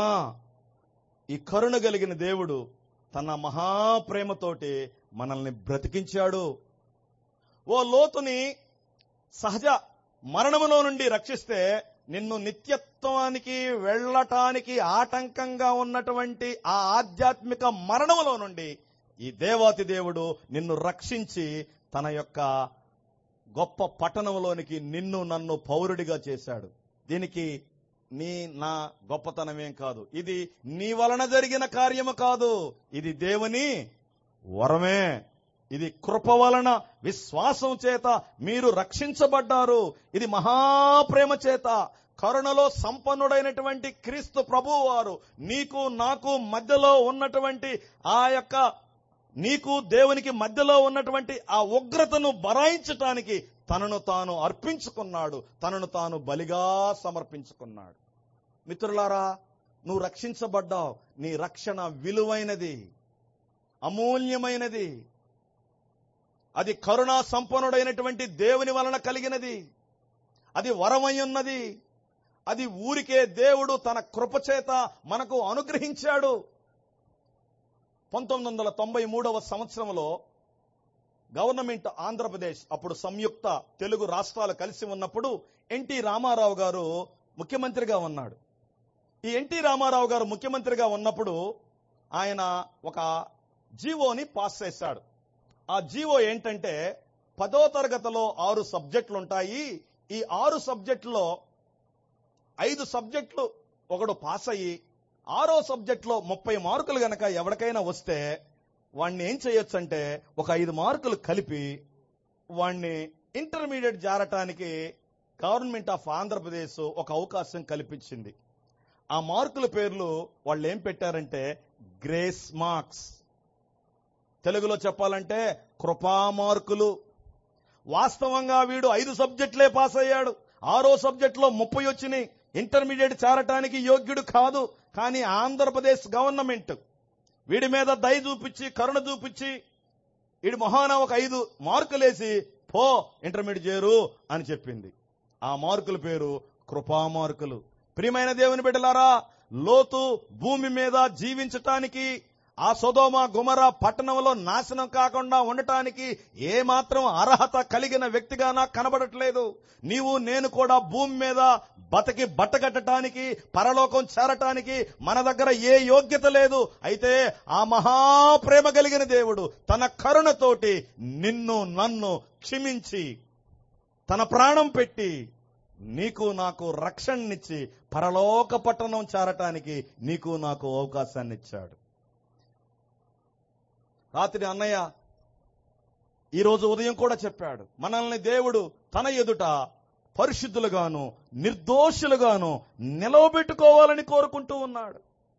ఈ కరుణ కలిగిన దేవుడు తన మహాప్రేమతోటి మనల్ని బ్రతికించాడు ఓ లోతుని సహజ మరణములో నుండి రక్షిస్తే నిన్ను నిత్యత్వానికి వెళ్ళటానికి ఆటంకంగా ఉన్నటువంటి ఆ ఆధ్యాత్మిక మరణములో నుండి ఈ దేవాతి దేవుడు నిన్ను రక్షించి తన యొక్క గొప్ప పట్టణంలోనికి నిన్ను నన్ను పౌరుడిగా చేశాడు దీనికి నీ నా గొప్పతనమేం కాదు ఇది నీ వలన జరిగిన కార్యము కాదు ఇది దేవుని వరమే ఇది కృప వలన విశ్వాసం చేత మీరు రక్షించబడ్డారు ఇది మహాప్రేమ చేత కరుణలో సంపన్నుడైనటువంటి క్రీస్తు ప్రభువు వారు నీకు నాకు మధ్యలో ఉన్నటువంటి ఆ యొక్క నీకు దేవునికి మధ్యలో ఉన్నటువంటి ఆ ఉగ్రతను బరాయించటానికి తనను తాను అర్పించుకున్నాడు తనను తాను బలిగా సమర్పించుకున్నాడు మిత్రులారా నువ్వు రక్షించబడ్డావు నీ రక్షణ విలువైనది అమూల్యమైనది అది కరుణా సంపన్నుడైనటువంటి దేవుని వలన కలిగినది అది వరమై ఉన్నది అది ఊరికే దేవుడు తన కృపచేత మనకు అనుగ్రహించాడు పంతొమ్మిది వందల తొంభై మూడవ సంవత్సరంలో గవర్నమెంట్ ఆంధ్రప్రదేశ్ అప్పుడు సంయుక్త తెలుగు రాష్ట్రాలు కలిసి ఉన్నప్పుడు ఎన్టీ రామారావు గారు ముఖ్యమంత్రిగా ఉన్నాడు ఈ ఎన్టీ రామారావు గారు ముఖ్యమంత్రిగా ఉన్నప్పుడు ఆయన ఒక జీవోని పాస్ చేశాడు ఆ జీవో ఏంటంటే పదో తరగతిలో ఆరు సబ్జెక్టులు ఉంటాయి ఈ ఆరు సబ్జెక్టులో ఐదు సబ్జెక్టులు ఒకడు పాస్ అయ్యి ఆరో సబ్జెక్టులో ముప్పై మార్కులు గనక ఎవరికైనా వస్తే వాణ్ణి ఏం చేయొచ్చు అంటే ఒక ఐదు మార్కులు కలిపి వాణ్ణి ఇంటర్మీడియట్ జారటానికి గవర్నమెంట్ ఆఫ్ ఆంధ్రప్రదేశ్ ఒక అవకాశం కల్పించింది ఆ మార్కుల పేర్లు వాళ్ళు ఏం పెట్టారంటే గ్రేస్ మార్క్స్ తెలుగులో చెప్పాలంటే కృపా మార్కులు వాస్తవంగా వీడు ఐదు సబ్జెక్టులే పాస్ అయ్యాడు ఆరో సబ్జెక్టులో ముప్పై వచ్చినాయి ఇంటర్మీడియట్ చేరటానికి యోగ్యుడు కాదు కానీ ఆంధ్రప్రదేశ్ గవర్నమెంట్ వీడి మీద దయ చూపించి కరుణ చూపించి వీడి మొహాన ఒక ఐదు మార్కులేసి పో ఇంటర్మీడియట్ చేరు అని చెప్పింది ఆ మార్కుల పేరు కృపామార్కులు ప్రియమైన దేవుని బిడ్డలారా లోతు భూమి మీద జీవించటానికి ఆ సొదోమ గుమర పట్టణంలో నాశనం కాకుండా ఉండటానికి ఏమాత్రం అర్హత కలిగిన వ్యక్తిగా నాకు కనబడట్లేదు నీవు నేను కూడా భూమి మీద బతకి బట్టగట్టడానికి పరలోకం చేరటానికి మన దగ్గర ఏ యోగ్యత లేదు అయితే ఆ మహాప్రేమ కలిగిన దేవుడు తన కరుణతోటి నిన్ను నన్ను క్షమించి తన ప్రాణం పెట్టి నీకు నాకు రక్షణనిచ్చి పరలోక పట్టణం చేరటానికి నీకు నాకు అవకాశాన్ని ఇచ్చాడు రాత్రి అన్నయ్య ఈరోజు ఉదయం కూడా చెప్పాడు మనల్ని దేవుడు తన ఎదుట పరిశుద్ధులుగాను నిర్దోషులుగాను నిలవబెట్టుకోవాలని కోరుకుంటూ ఉన్నాడు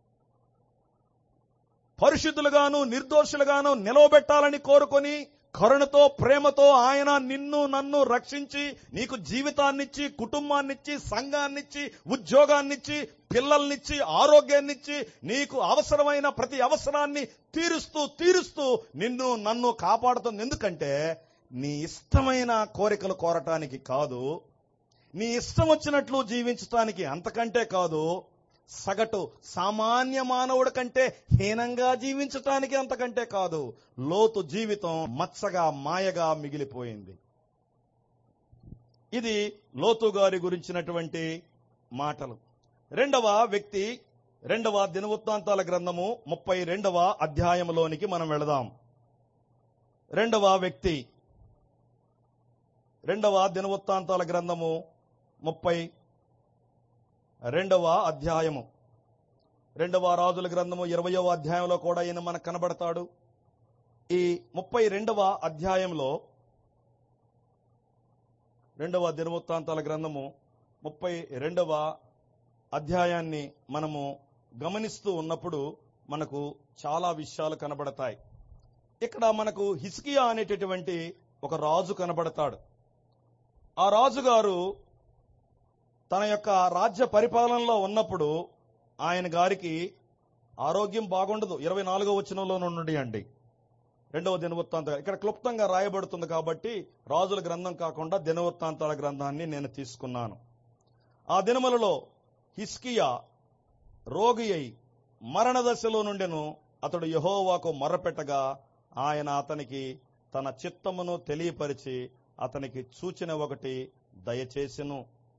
పరిశుద్ధులుగాను నిర్దోషులుగాను నిలవబెట్టాలని కోరుకొని కరుణతో ప్రేమతో ఆయన నిన్ను నన్ను రక్షించి నీకు జీవితాన్నిచ్చి కుటుంబాన్నిచ్చి సంఘాన్నిచ్చి ఉద్యోగాన్నిచ్చి పిల్లల్నిచ్చి ఆరోగ్యాన్నిచ్చి నీకు అవసరమైన ప్రతి అవసరాన్ని తీరుస్తూ తీరుస్తూ నిన్ను నన్ను కాపాడుతుంది ఎందుకంటే నీ ఇష్టమైన కోరికలు కోరటానికి కాదు నీ ఇష్టం వచ్చినట్లు జీవించటానికి అంతకంటే కాదు సగటు సామాన్య మానవుడి కంటే హీనంగా జీవించటానికి అంతకంటే కాదు లోతు జీవితం మచ్చగా మాయగా మిగిలిపోయింది ఇది లోతు గారి గురించినటువంటి మాటలు రెండవ వ్యక్తి రెండవ దినవృత్తాంతాల గ్రంథము ముప్పై రెండవ అధ్యాయంలోనికి మనం వెళదాం రెండవ వ్యక్తి రెండవ దినవృత్తాంతాల గ్రంథము ముప్పై రెండవ అధ్యాయము రెండవ రాజుల గ్రంథము ఇరవయవ అధ్యాయంలో కూడా ఈయన మనకు కనబడతాడు ఈ ముప్పై రెండవ అధ్యాయంలో రెండవ దినవృత్తాంతాల గ్రంథము ముప్పై రెండవ అధ్యాయాన్ని మనము గమనిస్తూ ఉన్నప్పుడు మనకు చాలా విషయాలు కనబడతాయి ఇక్కడ మనకు హిస్కియా అనేటటువంటి ఒక రాజు కనబడతాడు ఆ రాజుగారు తన యొక్క రాజ్య పరిపాలనలో ఉన్నప్పుడు ఆయన గారికి ఆరోగ్యం బాగుండదు ఇరవై నాలుగో వచనంలో నుండి అండి రెండవ దినవృత్తాంత ఇక్కడ క్లుప్తంగా రాయబడుతుంది కాబట్టి రాజుల గ్రంథం కాకుండా దినవృత్తాంతాల గ్రంథాన్ని నేను తీసుకున్నాను ఆ దినములలో హిస్కియా రోగి అయి మరణ దశలో నుండెను అతడు యహోవాకు మొర్రపెట్టగా ఆయన అతనికి తన చిత్తమును తెలియపరిచి అతనికి సూచన ఒకటి దయచేసెను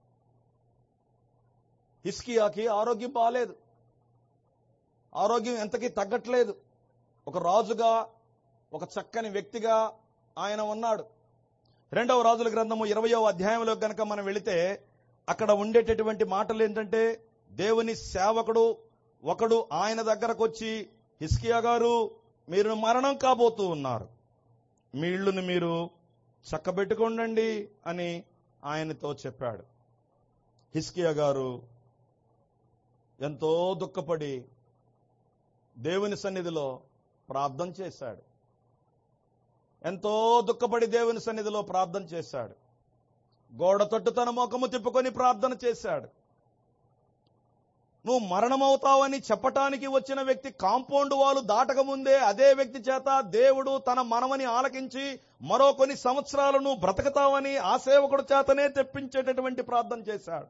హిస్కియాకి ఆరోగ్యం బాలేదు ఆరోగ్యం ఎంతకీ తగ్గట్లేదు ఒక రాజుగా ఒక చక్కని వ్యక్తిగా ఆయన ఉన్నాడు రెండవ రాజుల గ్రంథము ఇరవయో అధ్యాయంలో గనక మనం వెళితే అక్కడ ఉండేటటువంటి మాటలు ఏంటంటే దేవుని సేవకుడు ఒకడు ఆయన దగ్గరకు వచ్చి హిస్కియా గారు మీరు మరణం కాబోతూ ఉన్నారు మీ ఇళ్ళుని మీరు చక్కబెట్టుకోండి అని ఆయనతో చెప్పాడు హిస్కియా గారు ఎంతో దుఃఖపడి దేవుని సన్నిధిలో ప్రార్థన చేశాడు ఎంతో దుఃఖపడి దేవుని సన్నిధిలో ప్రార్థన చేశాడు గోడ తట్టు తన ముఖము తిప్పుకొని ప్రార్థన చేశాడు నువ్వు మరణమవుతావని చెప్పటానికి వచ్చిన వ్యక్తి కాంపౌండ్ వాళ్ళు దాటక ముందే అదే వ్యక్తి చేత దేవుడు తన మనవని ఆలకించి మరో కొన్ని సంవత్సరాలు నువ్వు బ్రతకతావని ఆ సేవకుడు చేతనే తెప్పించేటటువంటి ప్రార్థన చేశాడు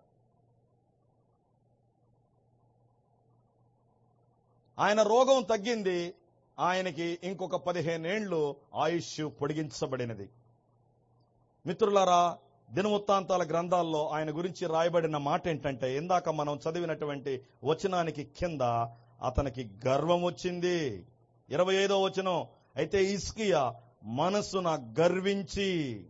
ఆయన రోగం తగ్గింది ఆయనకి ఇంకొక పదిహేనేండ్లు ఆయుష్ పొడిగించబడినది మిత్రులారా దినవృత్తాంతాల గ్రంథాల్లో ఆయన గురించి రాయబడిన మాట ఏంటంటే ఇందాక మనం చదివినటువంటి వచనానికి కింద అతనికి గర్వం వచ్చింది ఇరవై ఐదో వచనం అయితే ఇస్కియా మనసున గర్వించి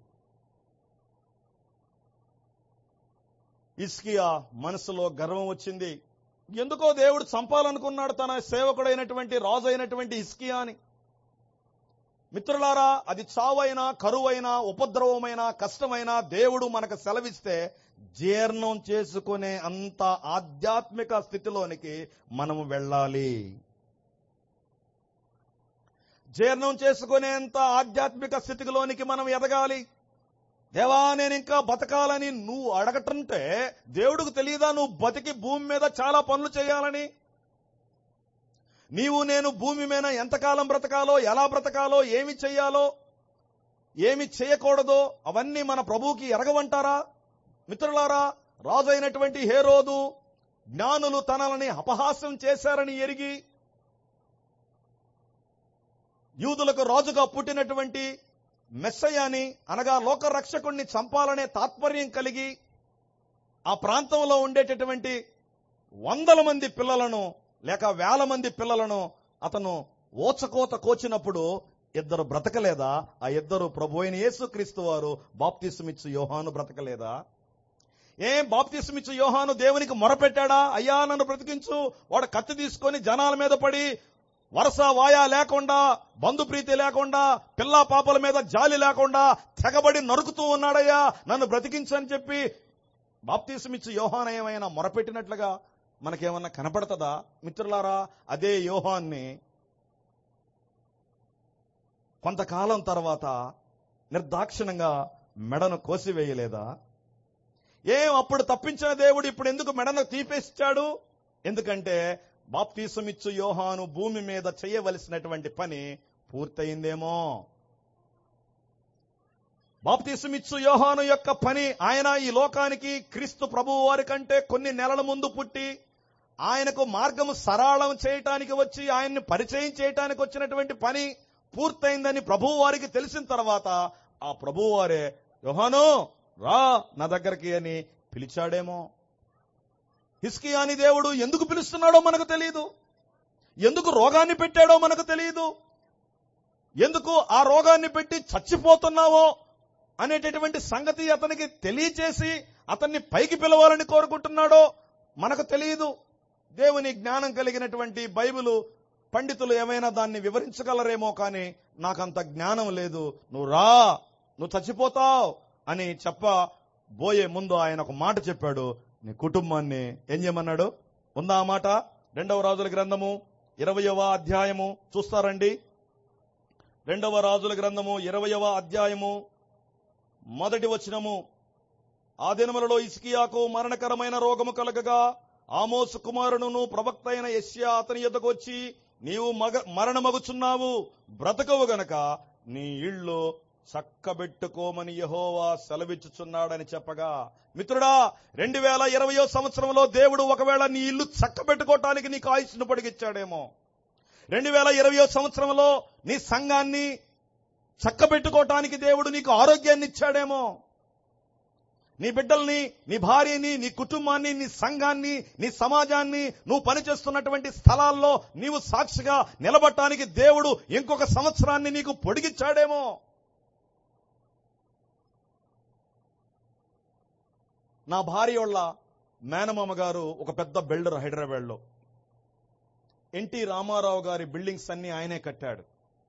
ఇస్కియా మనసులో గర్వం వచ్చింది ఎందుకో దేవుడు చంపాలనుకున్నాడు తన సేవకుడైనటువంటి రాజు అయినటువంటి ఇస్కియాని మిత్రులారా అది చావైనా కరువైనా ఉపద్రవమైన కష్టమైన దేవుడు మనకు సెలవిస్తే జీర్ణం చేసుకునే అంత ఆధ్యాత్మిక స్థితిలోనికి మనము వెళ్ళాలి జీర్ణం చేసుకునేంత ఆధ్యాత్మిక స్థితిలోనికి మనం ఎదగాలి దేవా నేను ఇంకా బతకాలని నువ్వు అడగటంటే దేవుడికి తెలియదా నువ్వు బతికి భూమి మీద చాలా పనులు చేయాలని నీవు నేను భూమి మీద ఎంతకాలం బ్రతకాలో ఎలా బ్రతకాలో ఏమి చెయ్యాలో ఏమి చేయకూడదో అవన్నీ మన ప్రభువుకి ఎరగవంటారా మిత్రులారా రాజు అయినటువంటి హేరోదు జ్ఞానులు తనలని అపహాస్యం చేశారని ఎరిగి యూదులకు రాజుగా పుట్టినటువంటి మెస్సయాని అనగా లోక రక్షకుణ్ణి చంపాలనే తాత్పర్యం కలిగి ఆ ప్రాంతంలో ఉండేటటువంటి వందల మంది పిల్లలను లేక వేల మంది పిల్లలను అతను ఓచకోత కోచినప్పుడు ఇద్దరు బ్రతకలేదా ఆ ఇద్దరు ప్రభు అయిన యేసుక్రీస్తు వారు బాప్తిస్మిచ్చు యోహాను బ్రతకలేదా ఏం బాప్తిస్మిచ్చు యోహాను దేవునికి మొరపెట్టాడా అయ్యా నన్ను బ్రతికించు వాడు కత్తి తీసుకొని జనాల మీద పడి వరస వాయా లేకుండా బంధుప్రీతి లేకుండా పిల్లా పాపల మీద జాలి లేకుండా తెగబడి నరుకుతూ ఉన్నాడయ్యా నన్ను బ్రతికించని చెప్పి బాప్తీసమిచ్చి యోహాన్ ఏమైనా మొరపెట్టినట్లుగా మనకేమన్నా కనపడుతుందా మిత్రులారా అదే యోహాన్ని కొంతకాలం తర్వాత నిర్దాక్షిణంగా మెడను కోసివేయలేదా ఏం అప్పుడు తప్పించిన దేవుడు ఇప్పుడు ఎందుకు మెడను తీపేస్తాడు ఎందుకంటే బాప్తీసమిచ్చు యోహాను భూమి మీద చేయవలసినటువంటి పని పూర్తయిందేమో బాప్తీసమిచ్చు యోహాను యొక్క పని ఆయన ఈ లోకానికి క్రీస్తు ప్రభువు వారి కంటే కొన్ని నెలల ముందు పుట్టి ఆయనకు మార్గము సరళం చేయటానికి వచ్చి ఆయన్ని పరిచయం చేయటానికి వచ్చినటువంటి పని పూర్తయిందని ప్రభువు వారికి తెలిసిన తర్వాత ఆ ప్రభువు వారే యోహాను రా నా దగ్గరికి అని పిలిచాడేమో హిస్కియాని దేవుడు ఎందుకు పిలుస్తున్నాడో మనకు తెలియదు ఎందుకు రోగాన్ని పెట్టాడో మనకు తెలియదు ఎందుకు ఆ రోగాన్ని పెట్టి చచ్చిపోతున్నావో అనేటటువంటి సంగతి అతనికి తెలియచేసి అతన్ని పైకి పిలవాలని కోరుకుంటున్నాడో మనకు తెలియదు దేవుని జ్ఞానం కలిగినటువంటి బైబిలు పండితులు ఏమైనా దాన్ని వివరించగలరేమో కానీ నాకంత జ్ఞానం లేదు నువ్వు రా నువ్వు చచ్చిపోతావు అని చెప్ప బోయే ముందు ఆయన ఒక మాట చెప్పాడు నీ కుటుంబాన్ని ఏం చేయమన్నాడు ఉందా ఆ మాట రెండవ రాజుల గ్రంథము ఇరవయవ అధ్యాయము చూస్తారండి రెండవ రాజుల గ్రంథము ఇరవయవ అధ్యాయము మొదటి వచనము ఆ దినములలో ఇస్కియాకు మరణకరమైన రోగము కలగగా ఆమోసు కుమారుడును ప్రవక్త అయిన యష్యా అతని యొద్దకు వచ్చి నీవు మగ మరణమగుచున్నావు బ్రతకవు గనక నీ ఇళ్ళు చక్కబెట్టుకోమని యహోవా సెలవిచ్చుచున్నాడని చెప్పగా మిత్రుడా రెండు వేల ఇరవయో సంవత్సరంలో దేవుడు ఒకవేళ నీ ఇల్లు చక్కబెట్టుకోవటానికి నీకు ఆయుష్ను పొడిగిచ్చాడేమో రెండు వేల ఇరవయో సంవత్సరంలో నీ సంఘాన్ని చక్కబెట్టుకోవటానికి దేవుడు నీకు ఆరోగ్యాన్ని ఇచ్చాడేమో నీ బిడ్డల్ని నీ భార్యని నీ కుటుంబాన్ని నీ సంఘాన్ని నీ సమాజాన్ని నువ్వు పనిచేస్తున్నటువంటి స్థలాల్లో నీవు సాక్షిగా నిలబడటానికి దేవుడు ఇంకొక సంవత్సరాన్ని నీకు పొడిగిచ్చాడేమో నా భార్య వాళ్ళ మేనమామ గారు ఒక పెద్ద బిల్డర్ హైదరాబాద్లో ఎన్టీ రామారావు గారి బిల్డింగ్స్ అన్ని ఆయనే కట్టాడు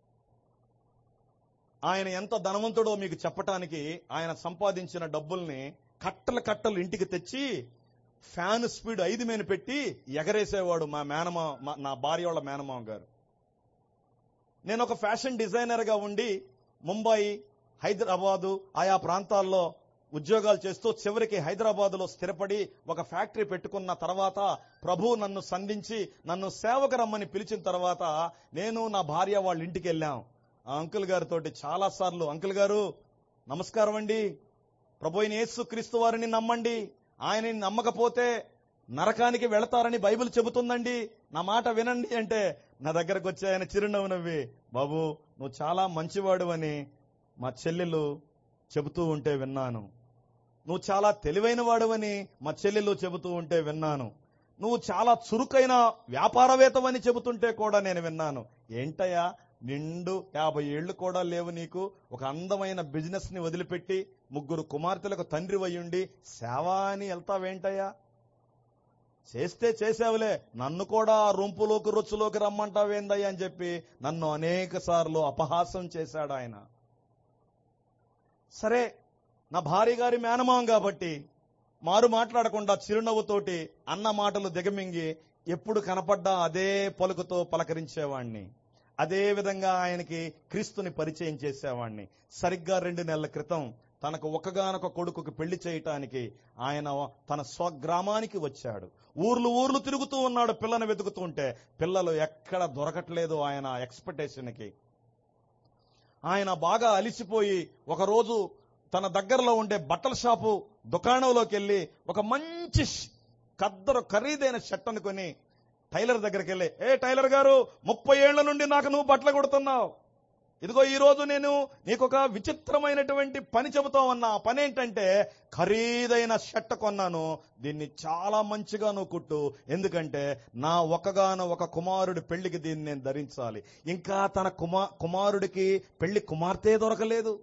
ఆయన ఎంత ధనవంతుడో మీకు చెప్పటానికి ఆయన సంపాదించిన డబ్బుల్ని కట్టలు కట్టలు ఇంటికి తెచ్చి ఫ్యాన్ స్పీడ్ ఐదు మీద పెట్టి ఎగరేసేవాడు మా మేనమా మా- నా భార్య వాళ్ళ మేనమామ గారు నేను ఒక ఫ్యాషన్ డిజైనర్ గా ఉండి ముంబై హైదరాబాదు ఆయా ప్రాంతాల్లో ఉద్యోగాలు చేస్తూ చివరికి హైదరాబాద్ లో స్థిరపడి ఒక ఫ్యాక్టరీ పెట్టుకున్న తర్వాత ప్రభు నన్ను సంధించి నన్ను సేవకు రమ్మని పిలిచిన తర్వాత నేను నా భార్య వాళ్ళ ఇంటికి వెళ్ళాం ఆ అంకుల్ గారితో చాలా సార్లు అంకుల్ గారు నమస్కారం అండి ప్రభు అయిన యేసు క్రీస్తు వారిని నమ్మండి ఆయనని నమ్మకపోతే నరకానికి వెళతారని బైబిల్ చెబుతుందండి నా మాట వినండి అంటే నా దగ్గరకు వచ్చి ఆయన చిరునవ్వు నవ్వి బాబు నువ్వు చాలా మంచివాడు అని మా చెల్లెలు చెబుతూ ఉంటే విన్నాను నువ్వు చాలా తెలివైన వాడువని మా చెల్లెలు చెబుతూ ఉంటే విన్నాను నువ్వు చాలా చురుకైన వ్యాపారవేత్తవని చెబుతుంటే కూడా నేను విన్నాను ఏంటయ్యా నిండు యాభై ఏళ్లు కూడా లేవు నీకు ఒక అందమైన బిజినెస్ ని వదిలిపెట్టి ముగ్గురు కుమార్తెలకు తండ్రి వయ్యుండి సేవ అని వెళ్తావేంటయ్యా చేస్తే చేసావులే నన్ను కూడా ఆ రొంపులోకి రుచులోకి రమ్మంటావేందయ్యా అని చెప్పి నన్ను అనేక సార్లు అపహాసం చేశాడు ఆయన సరే నా భార్య గారి మేనమాం కాబట్టి మారు మాట్లాడకుండా చిరునవ్వుతోటి అన్న మాటలు దిగమింగి ఎప్పుడు కనపడ్డా అదే పలుకుతో పలకరించేవాణ్ణి అదే విధంగా ఆయనకి క్రీస్తుని పరిచయం చేసేవాణ్ణి సరిగ్గా రెండు నెలల క్రితం తనకు ఒకగానొక కొడుకుకి పెళ్లి చేయటానికి ఆయన తన స్వగ్రామానికి వచ్చాడు ఊర్లు ఊర్లు తిరుగుతూ ఉన్నాడు పిల్లని వెతుకుతూ ఉంటే పిల్లలు ఎక్కడ దొరకట్లేదు ఆయన ఎక్స్పెక్టేషన్కి ఆయన బాగా అలిసిపోయి ఒకరోజు తన దగ్గరలో ఉండే బట్టల షాపు దుకాణంలోకి వెళ్ళి ఒక మంచి ష్- కద్దరు ఖరీదైన షర్ట్ అనుకొని టైలర్ దగ్గరికి వెళ్ళి ఏ టైలర్ గారు ముప్పై ఏళ్ల నుండి నాకు నువ్వు బట్టలు కొడుతున్నావు ఇదిగో ఈ రోజు నేను నీకు ఒక విచిత్రమైనటువంటి పని చెబుతా ఉన్నా ఆ పని ఏంటంటే ఖరీదైన షర్ట్ కొన్నాను దీన్ని చాలా మంచిగా నువ్వు కుట్టు ఎందుకంటే నా ఒకగాను ఒక కుమారుడి పెళ్లికి దీన్ని నేను ధరించాలి ఇంకా తన కుమా కుమారుడికి పెళ్లి కుమార్తె దొరకలేదు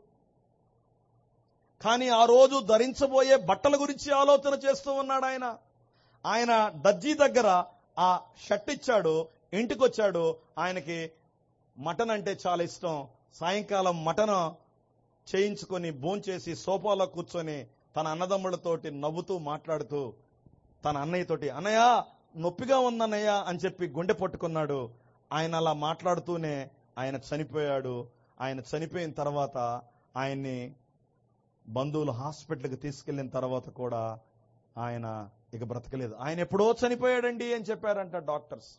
కానీ ఆ రోజు ధరించబోయే బట్టల గురించి ఆలోచన చేస్తూ ఉన్నాడు ఆయన ఆయన దర్జీ దగ్గర ఆ షర్ట్ ఇచ్చాడు ఇంటికి వచ్చాడు ఆయనకి మటన్ అంటే చాలా ఇష్టం సాయంకాలం మటన్ చేయించుకొని భోంచేసి సోఫాలో కూర్చొని తన అన్నదమ్ములతోటి నవ్వుతూ మాట్లాడుతూ తన అన్నయ్యతోటి అన్నయ్య నొప్పిగా ఉందన్నయ్య అని చెప్పి గుండె పట్టుకున్నాడు ఆయన అలా మాట్లాడుతూనే ఆయన చనిపోయాడు ఆయన చనిపోయిన తర్వాత ఆయన్ని బంధువులు హాస్పిటల్కి తీసుకెళ్లిన తర్వాత కూడా ఆయన ఇక బ్రతకలేదు ఆయన ఎప్పుడో చనిపోయాడండి అని చెప్పారంట డాక్టర్స్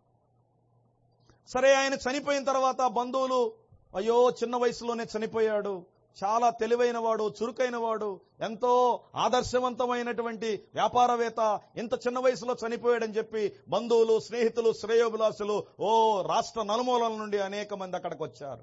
సరే ఆయన చనిపోయిన తర్వాత బంధువులు అయ్యో చిన్న వయసులోనే చనిపోయాడు చాలా తెలివైన వాడు చురుకైన వాడు ఎంతో ఆదర్శవంతమైనటువంటి వ్యాపారవేత్త ఇంత చిన్న వయసులో చనిపోయాడని చెప్పి బంధువులు స్నేహితులు శ్రేయోభిలాసులు ఓ రాష్ట్ర నలుమూలల నుండి అనేక మంది అక్కడికి వచ్చారు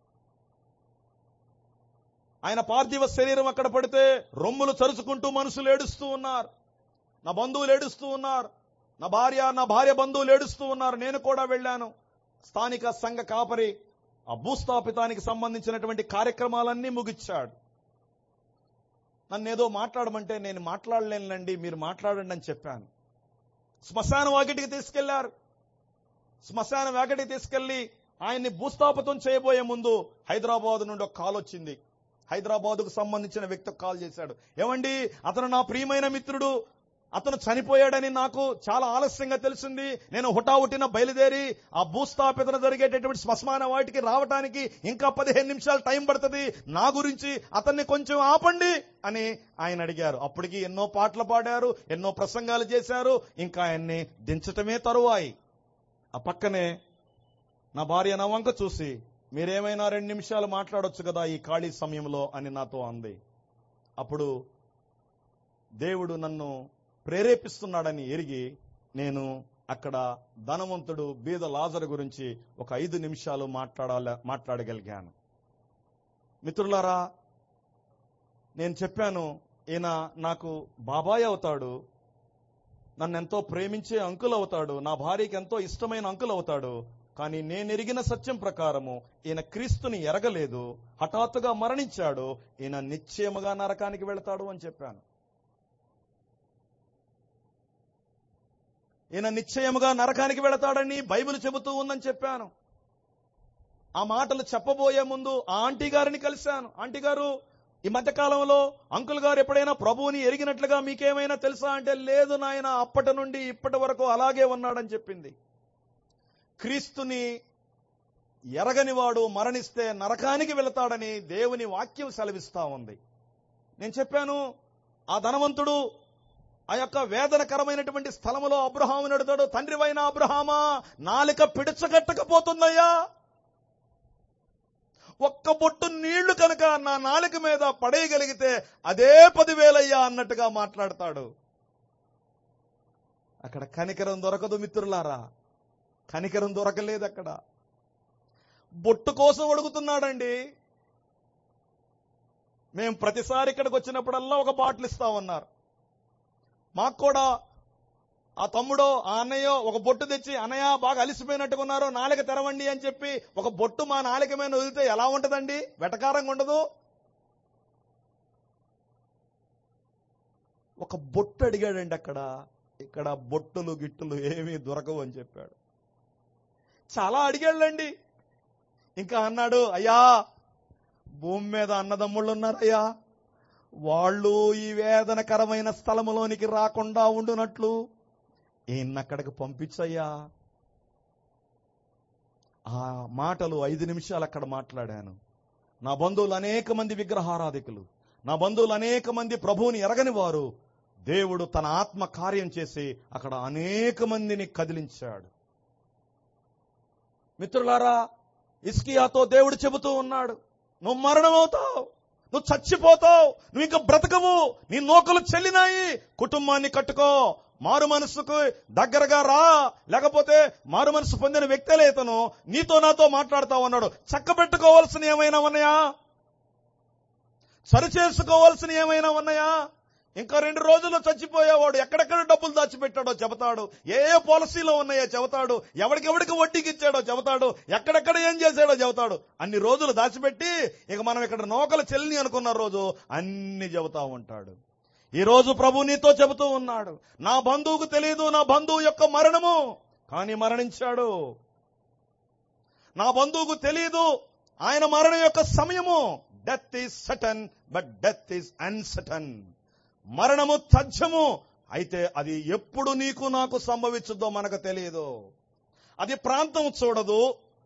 ఆయన పార్థివ శరీరం అక్కడ పడితే రొమ్ములు చరుచుకుంటూ మనుషులు ఏడుస్తూ ఉన్నారు నా బంధువులు ఏడుస్తూ ఉన్నారు నా భార్య నా భార్య బంధువులు ఏడుస్తూ ఉన్నారు నేను కూడా వెళ్ళాను స్థానిక సంఘ కాపరి ఆ భూస్థాపితానికి సంబంధించినటువంటి కార్యక్రమాలన్నీ ముగిచ్చాడు నన్ను ఏదో మాట్లాడమంటే నేను మాట్లాడలేనులండి మీరు మాట్లాడండి అని చెప్పాను శ్మశాన వాకిటికి తీసుకెళ్లారు శ్మశాన వాకిటికి తీసుకెళ్లి ఆయన్ని భూస్థాపితం చేయబోయే ముందు హైదరాబాద్ నుండి ఒక కాల్ వచ్చింది హైదరాబాద్కు సంబంధించిన వ్యక్తి కాల్ చేశాడు ఏమండి అతను నా ప్రియమైన మిత్రుడు అతను చనిపోయాడని నాకు చాలా ఆలస్యంగా తెలిసింది నేను హుటాహుటిన బయలుదేరి ఆ భూస్థాపితన జరిగేటటువంటి శ్మశాన వాటికి రావటానికి ఇంకా పదిహేను నిమిషాలు టైం పడుతుంది నా గురించి అతన్ని కొంచెం ఆపండి అని ఆయన అడిగారు అప్పటికి ఎన్నో పాటలు పాడారు ఎన్నో ప్రసంగాలు చేశారు ఇంకా ఆయన్ని దించటమే తరువాయి ఆ పక్కనే నా భార్య నా వంక చూసి మీరేమైనా రెండు నిమిషాలు మాట్లాడొచ్చు కదా ఈ ఖాళీ సమయంలో అని నాతో అంది అప్పుడు దేవుడు నన్ను ప్రేరేపిస్తున్నాడని ఎరిగి నేను అక్కడ ధనవంతుడు బీద లాజరు గురించి ఒక ఐదు నిమిషాలు మాట్లాడాల మాట్లాడగలిగాను మిత్రులారా నేను చెప్పాను ఈయన నాకు బాబాయ్ అవుతాడు నన్ను ఎంతో ప్రేమించే అంకుల్ అవుతాడు నా భార్యకి ఎంతో ఇష్టమైన అంకుల్ అవుతాడు కానీ నేను ఎరిగిన సత్యం ప్రకారము ఈయన క్రీస్తుని ఎరగలేదు హఠాత్తుగా మరణించాడు ఈయన నిశ్చయముగా నరకానికి వెళతాడు అని చెప్పాను ఈయన నిశ్చయముగా నరకానికి వెళతాడని బైబిల్ చెబుతూ ఉందని చెప్పాను ఆ మాటలు చెప్పబోయే ముందు ఆ ఆంటీ గారిని కలిశాను ఆంటీ గారు ఈ మధ్య కాలంలో అంకుల్ గారు ఎప్పుడైనా ప్రభువుని ఎరిగినట్లుగా మీకేమైనా తెలుసా అంటే లేదు నాయన అప్పటి నుండి ఇప్పటి వరకు అలాగే ఉన్నాడని చెప్పింది క్రీస్తుని ఎరగని వాడు మరణిస్తే నరకానికి వెళతాడని దేవుని వాక్యం సెలవిస్తా ఉంది నేను చెప్పాను ఆ ధనవంతుడు ఆ యొక్క వేదనకరమైనటువంటి స్థలములో అబ్రహాము నడుతాడు తండ్రివైన అబ్రహామా నాలిక పిడచగట్టకపోతుందయ్యా ఒక్క బొట్టు నీళ్లు కనుక నా నాలుక మీద పడేయగలిగితే అదే పదివేలయ్యా అన్నట్టుగా మాట్లాడతాడు అక్కడ కనికరం దొరకదు మిత్రులారా కనికరం దొరకలేదు అక్కడ బొట్టు కోసం అడుగుతున్నాడండి మేము ప్రతిసారి ఇక్కడికి వచ్చినప్పుడల్లా ఒక బాటిల్ ఇస్తా ఉన్నారు మాకు కూడా ఆ తమ్ముడో ఆ అన్నయ్యో ఒక బొట్టు తెచ్చి అన్నయ్య బాగా అలిసిపోయినట్టుగా ఉన్నారు నాలుక తెరవండి అని చెప్పి ఒక బొట్టు మా నాలుక మీద వదిలితే ఎలా ఉంటదండి వెటకారంగా ఉండదు ఒక బొట్టు అడిగాడండి అక్కడ ఇక్కడ బొట్టులు గిట్టులు ఏమీ దొరకవు అని చెప్పాడు చాలా అడిగాళ్ళండి ఇంకా అన్నాడు అయ్యా భూమి మీద అన్నదమ్ముళ్ళు ఉన్నారయ్యా వాళ్ళు ఈ వేదనకరమైన స్థలములోనికి రాకుండా ఉండునట్లు ఈయన్నక్కడికి పంపించయ్యా ఆ మాటలు ఐదు నిమిషాలు అక్కడ మాట్లాడాను నా బంధువులు అనేక మంది విగ్రహారాధికులు నా బంధువులు అనేక మంది ప్రభువుని ఎరగని వారు దేవుడు తన ఆత్మ కార్యం చేసి అక్కడ అనేక మందిని కదిలించాడు మిత్రులారా ఇస్కియాతో దేవుడు చెబుతూ ఉన్నాడు నువ్వు మరణమవుతావు నువ్వు చచ్చిపోతావు నువ్వు ఇంకా బ్రతకవు నీ నోకలు చెల్లినాయి కుటుంబాన్ని కట్టుకో మారు మనసుకు దగ్గరగా రా లేకపోతే మారు మనసు పొందిన వ్యక్తులే ఇతను నీతో నాతో మాట్లాడుతా ఉన్నాడు చక్క పెట్టుకోవాల్సిన ఏమైనా ఉన్నాయా సరి చేసుకోవాల్సిన ఏమైనా ఉన్నాయా ఇంకా రెండు రోజుల్లో చచ్చిపోయేవాడు ఎక్కడెక్కడ డబ్బులు దాచిపెట్టాడో చెబుతాడు ఏ ఏ పాలసీలో ఉన్నాయో చెబుతాడు ఎవడికెవడికి వడ్డీకి ఇచ్చాడో చెబుతాడు ఎక్కడెక్కడ ఏం చేశాడో చెబుతాడు అన్ని రోజులు దాచిపెట్టి ఇక మనం ఇక్కడ నోకలు చెల్లిని అనుకున్న రోజు అన్ని చెబుతా ఉంటాడు ఈ రోజు ప్రభు నీతో చెబుతూ ఉన్నాడు నా బంధువుకు తెలియదు నా బంధువు యొక్క మరణము కానీ మరణించాడు నా బంధువుకు తెలియదు ఆయన మరణం యొక్క సమయము death is sudden but death is unsudden మరణము తథ్యము అయితే అది ఎప్పుడు నీకు నాకు సంభవించుద్దో మనకు తెలియదు అది ప్రాంతం చూడదు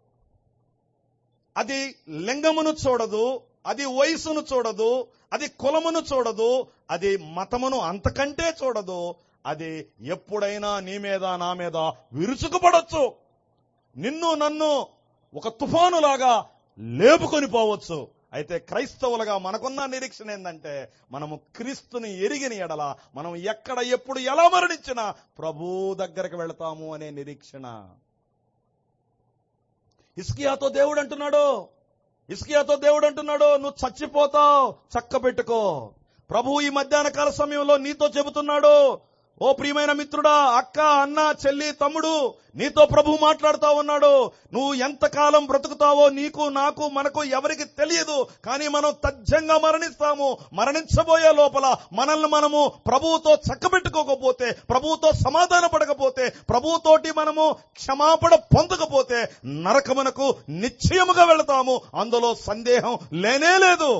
అది లింగమును చూడదు అది వయసును చూడదు అది కులమును చూడదు అది మతమును అంతకంటే చూడదు అది ఎప్పుడైనా నీ మీద నా మీద విరుచుకుపడొచ్చు నిన్ను నన్ను ఒక తుఫానులాగా లేపుకొని పోవచ్చు అయితే క్రైస్తవులుగా మనకున్న నిరీక్షణ ఏంటంటే మనము క్రీస్తుని ఎరిగిన ఎడల మనం ఎక్కడ ఎప్పుడు ఎలా మరణించినా ప్రభు దగ్గరికి వెళతాము అనే నిరీక్షణ ఇస్కియాతో దేవుడు అంటున్నాడు ఇస్కియాతో దేవుడు అంటున్నాడు నువ్వు చచ్చిపోతావు చక్క పెట్టుకో ప్రభు ఈ మధ్యాహ్న కాల సమయంలో నీతో చెబుతున్నాడు ఓ ప్రియమైన మిత్రుడా అక్క అన్న చెల్లి తమ్ముడు నీతో ప్రభు మాట్లాడుతా ఉన్నాడు నువ్వు ఎంతకాలం బ్రతుకుతావో నీకు నాకు మనకు ఎవరికి తెలియదు కానీ మనం తథ్యంగా మరణిస్తాము మరణించబోయే లోపల మనల్ని మనము ప్రభువుతో చక్కబెట్టుకోకపోతే ప్రభువుతో సమాధాన పడకపోతే ప్రభువుతోటి మనము క్షమాపణ పొందకపోతే నరకమునకు నిశ్చయముగా వెళతాము అందులో సందేహం లేనే లేదు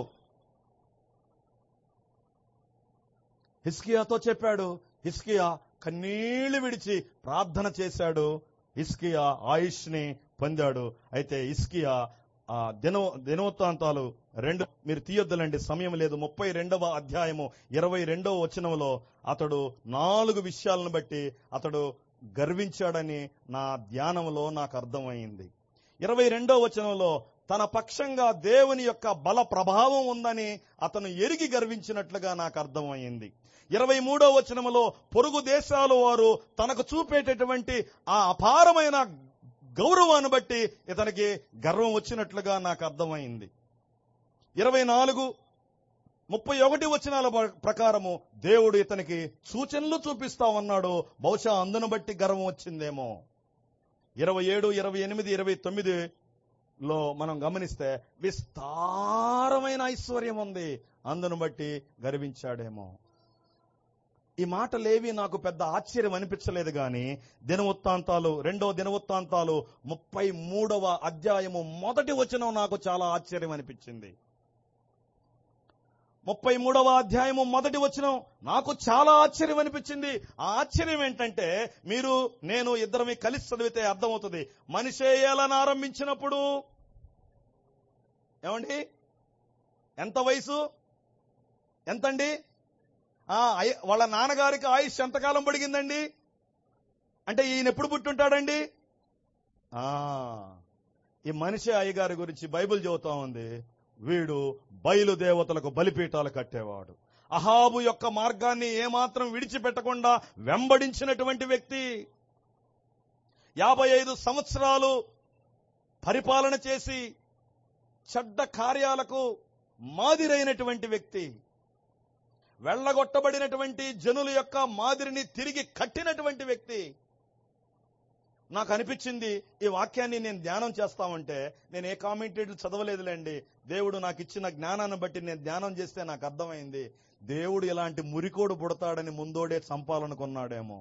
హిస్కియాతో చెప్పాడు హిస్కియా కన్నీళ్లు విడిచి ప్రార్థన చేశాడు హిస్కియా ఆయుష్ ని పొందాడు అయితే హిస్కియా ఆ దిన దినవృత్తాంతాలు రెండు మీరు తీయొద్దులండి సమయం లేదు ముప్పై రెండవ అధ్యాయము ఇరవై రెండవ వచనంలో అతడు నాలుగు విషయాలను బట్టి అతడు గర్వించాడని నా ధ్యానంలో నాకు అర్థమైంది ఇరవై రెండవ వచనంలో తన పక్షంగా దేవుని యొక్క బల ప్రభావం ఉందని అతను ఎరిగి గర్వించినట్లుగా నాకు అర్థమైంది ఇరవై మూడో వచనములో పొరుగు దేశాల వారు తనకు చూపేటటువంటి ఆ అపారమైన గౌరవాన్ని బట్టి ఇతనికి గర్వం వచ్చినట్లుగా నాకు అర్థమైంది ఇరవై నాలుగు ముప్పై ఒకటి వచనాల ప్ర- ప్రకారము దేవుడు ఇతనికి సూచనలు చూపిస్తా ఉన్నాడు బహుశా అందును బట్టి గర్వం వచ్చిందేమో ఇరవై ఏడు ఇరవై ఎనిమిది ఇరవై తొమ్మిది లో మనం గమనిస్తే విస్తారమైన ఐశ్వర్యం ఉంది అందును బట్టి గర్వించాడేమో ఈ మాటలేవి నాకు పెద్ద ఆశ్చర్యం అనిపించలేదు గాని దినవృత్తాంతాలు రెండో దినవృత్తాంతాలు ముప్పై మూడవ అధ్యాయము మొదటి వచనం నాకు చాలా ఆశ్చర్యం అనిపించింది ముప్పై మూడవ అధ్యాయము మొదటి వచనం నాకు చాలా ఆశ్చర్యం అనిపించింది ఆ ఆశ్చర్యం ఏంటంటే మీరు నేను ఇద్దరమి కలిసి చదివితే అర్థమవుతుంది మనిషే ఏలని ఆరంభించినప్పుడు ఏమండి ఎంత వయసు ఎంతండి ఆ, అయ్య- వాళ్ళ నాన్నగారికి ఆయుష్ ఎంతకాలం పడిగిందండి అంటే ఈయన ఎప్పుడు పుట్టుంటాడండి ఆ ఈ మనిషి అయ్యగారి గురించి బైబిల్ చెబుతా ఉంది వీడు బయలుదేవతలకు బలిపీఠాలు కట్టేవాడు అహాబు యొక్క మార్గాన్ని ఏమాత్రం విడిచిపెట్టకుండా వెంబడించినటువంటి వ్యక్తి యాభై ఐదు సంవత్సరాలు పరిపాలన చేసి చెడ్డ కార్యాలకు మాదిరైనటువంటి వ్యక్తి వెళ్ళగొట్టబడినటువంటి జనుల యొక్క మాదిరిని తిరిగి కట్టినటువంటి వ్యక్తి నాకు అనిపించింది ఈ వాక్యాన్ని నేను ధ్యానం చేస్తామంటే నేను ఏ కామెంటేటర్ చదవలేదులేండి దేవుడు నాకు ఇచ్చిన జ్ఞానాన్ని బట్టి నేను ధ్యానం చేస్తే నాకు అర్థమైంది దేవుడు ఇలాంటి మురికోడు పుడతాడని ముందోడే చంపాలనుకున్నాడేమో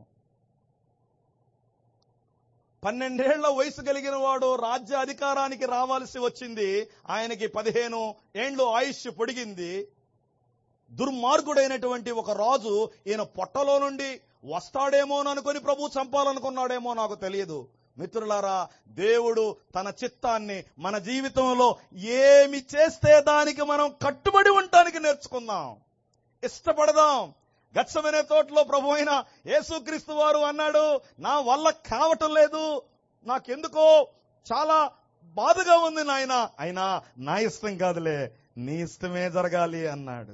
పన్నెండేళ్ల వయసు కలిగిన వాడు రాజ్య అధికారానికి రావాల్సి వచ్చింది ఆయనకి పదిహేను ఏండ్లు ఆయుష్ పొడిగింది దుర్మార్గుడైనటువంటి ఒక రాజు ఈయన పొట్టలో నుండి వస్తాడేమో అనుకుని ప్రభు చంపాలనుకున్నాడేమో నాకు తెలియదు మిత్రులారా దేవుడు తన చిత్తాన్ని మన జీవితంలో ఏమి చేస్తే దానికి మనం కట్టుబడి ఉండటానికి నేర్చుకుందాం ఇష్టపడదాం గచ్చమనే తోటలో ప్రభు అయిన యేసుక్రీస్తు వారు అన్నాడు నా వల్ల కావటం లేదు నాకెందుకో చాలా బాధగా ఉంది నాయన అయినా నా ఇష్టం కాదులే నీ ఇష్టమే జరగాలి అన్నాడు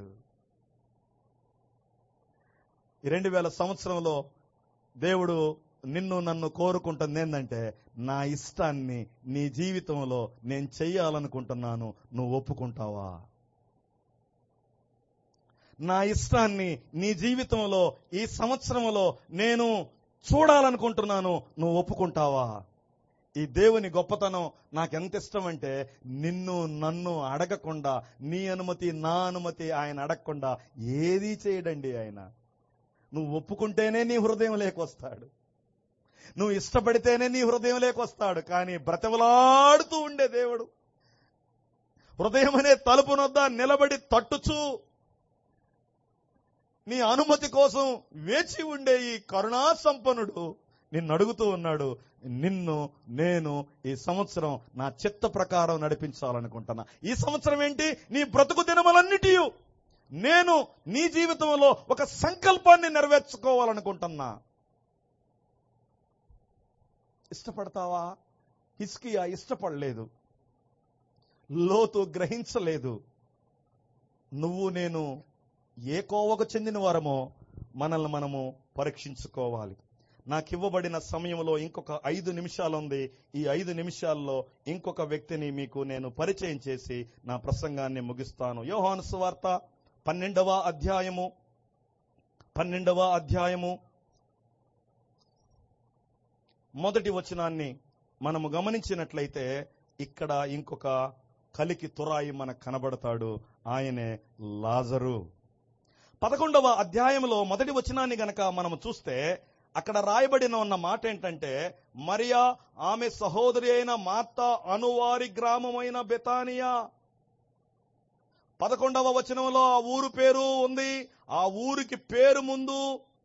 ఈ రెండు వేల సంవత్సరంలో దేవుడు నిన్ను నన్ను కోరుకుంటుంది ఏంటంటే నా ఇష్టాన్ని నీ జీవితంలో నేను చెయ్యాలనుకుంటున్నాను నువ్వు ఒప్పుకుంటావా నా ఇష్టాన్ని నీ జీవితంలో ఈ సంవత్సరంలో నేను చూడాలనుకుంటున్నాను నువ్వు ఒప్పుకుంటావా ఈ దేవుని గొప్పతనం నాకెంత ఇష్టం అంటే నిన్ను నన్ను అడగకుండా నీ అనుమతి నా అనుమతి ఆయన అడగకుండా ఏదీ చేయడండి ఆయన నువ్వు ఒప్పుకుంటేనే నీ హృదయం లేకొస్తాడు నువ్వు ఇష్టపడితేనే నీ హృదయం లేకొస్తాడు కానీ బ్రతవలాడుతూ ఉండే దేవుడు హృదయం అనే తలుపు నొద్ద నిలబడి తట్టుచూ నీ అనుమతి కోసం వేచి ఉండే ఈ కరుణా సంపన్నుడు నిన్ను అడుగుతూ ఉన్నాడు నిన్ను నేను ఈ సంవత్సరం నా చిత్త ప్రకారం నడిపించాలనుకుంటున్నా ఈ సంవత్సరం ఏంటి నీ బ్రతుకు దినములన్నిటి నేను నీ జీవితంలో ఒక సంకల్పాన్ని నెరవేర్చుకోవాలనుకుంటున్నా ఇష్టపడతావా హిస్కియా ఇష్టపడలేదు లోతు గ్రహించలేదు నువ్వు నేను ఏ కోవకు చెందిన వారమో మనల్ని మనము పరీక్షించుకోవాలి నాకు ఇవ్వబడిన సమయంలో ఇంకొక ఐదు నిమిషాలు ఉంది ఈ ఐదు నిమిషాల్లో ఇంకొక వ్యక్తిని మీకు నేను పరిచయం చేసి నా ప్రసంగాన్ని ముగిస్తాను యోహాను సువార్త పన్నెండవ అధ్యాయము పన్నెండవ అధ్యాయము మొదటి వచనాన్ని మనము గమనించినట్లయితే ఇక్కడ ఇంకొక కలికి తురాయి మనకు కనబడతాడు ఆయనే లాజరు పదకొండవ అధ్యాయంలో మొదటి వచనాన్ని గనక మనం చూస్తే అక్కడ రాయబడిన ఉన్న మాట ఏంటంటే మరియా ఆమె సహోదరి అయిన మాత అనువారి గ్రామమైన బెతానియా పదకొండవ వచనంలో ఆ ఊరు పేరు ఉంది ఆ ఊరికి పేరు ముందు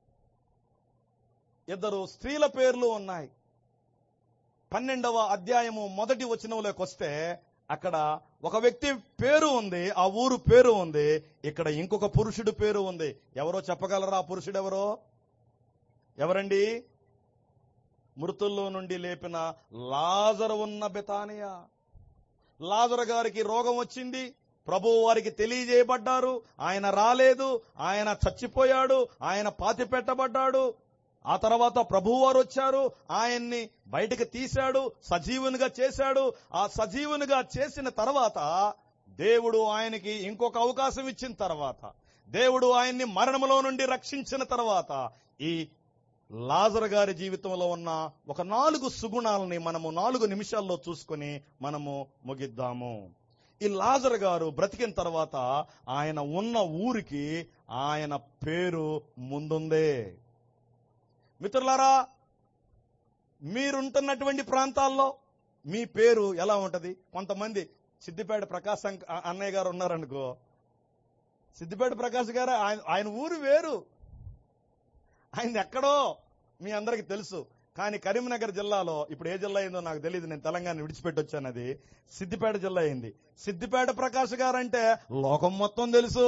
ఇద్దరు స్త్రీల పేర్లు ఉన్నాయి పన్నెండవ అధ్యాయము మొదటి వచనంలోకి వస్తే అక్కడ ఒక వ్యక్తి పేరు ఉంది ఆ ఊరు పేరు ఉంది ఇక్కడ ఇంకొక పురుషుడు పేరు ఉంది ఎవరో చెప్పగలరా ఆ పురుషుడు ఎవరో ఎవరండి మృతుల్లో నుండి లేపిన లాజరు ఉన్న బెతానియా లాజరు గారికి రోగం వచ్చింది ప్రభు వారికి తెలియజేయబడ్డారు ఆయన రాలేదు ఆయన చచ్చిపోయాడు ఆయన పాతి పెట్టబడ్డాడు ఆ తర్వాత ప్రభువారు వచ్చారు ఆయన్ని బయటకు తీశాడు సజీవునిగా చేశాడు ఆ సజీవునిగా చేసిన తర్వాత దేవుడు ఆయనకి ఇంకొక అవకాశం ఇచ్చిన తర్వాత దేవుడు ఆయన్ని మరణములో నుండి రక్షించిన తర్వాత ఈ లాజర్ గారి జీవితంలో ఉన్న ఒక నాలుగు సుగుణాలని మనము నాలుగు నిమిషాల్లో చూసుకొని మనము ముగిద్దాము ఈ లాజర్ గారు బ్రతికిన తర్వాత ఆయన ఉన్న ఊరికి ఆయన పేరు ముందుందే మిత్రులారా మీరుంటున్నటువంటి ప్రాంతాల్లో మీ పేరు ఎలా ఉంటది కొంతమంది సిద్దిపేట ప్రకాశ్ అంక- ఆ- అన్నయ్య గారు ఉన్నారనుకో సిద్దిపేట ప్రకాశ్ గారు ఆయన ఆయన ఊరు వేరు ఆయన ఎక్కడో మీ అందరికి తెలుసు కానీ కరీంనగర్ జిల్లాలో ఇప్పుడు ఏ జిల్లా అయిందో నాకు తెలియదు నేను తెలంగాణ విడిచిపెట్టి వచ్చాను అది సిద్దిపేట జిల్లా అయింది సిద్దిపేట ప్రకాష్ గారు అంటే లోకం మొత్తం తెలుసు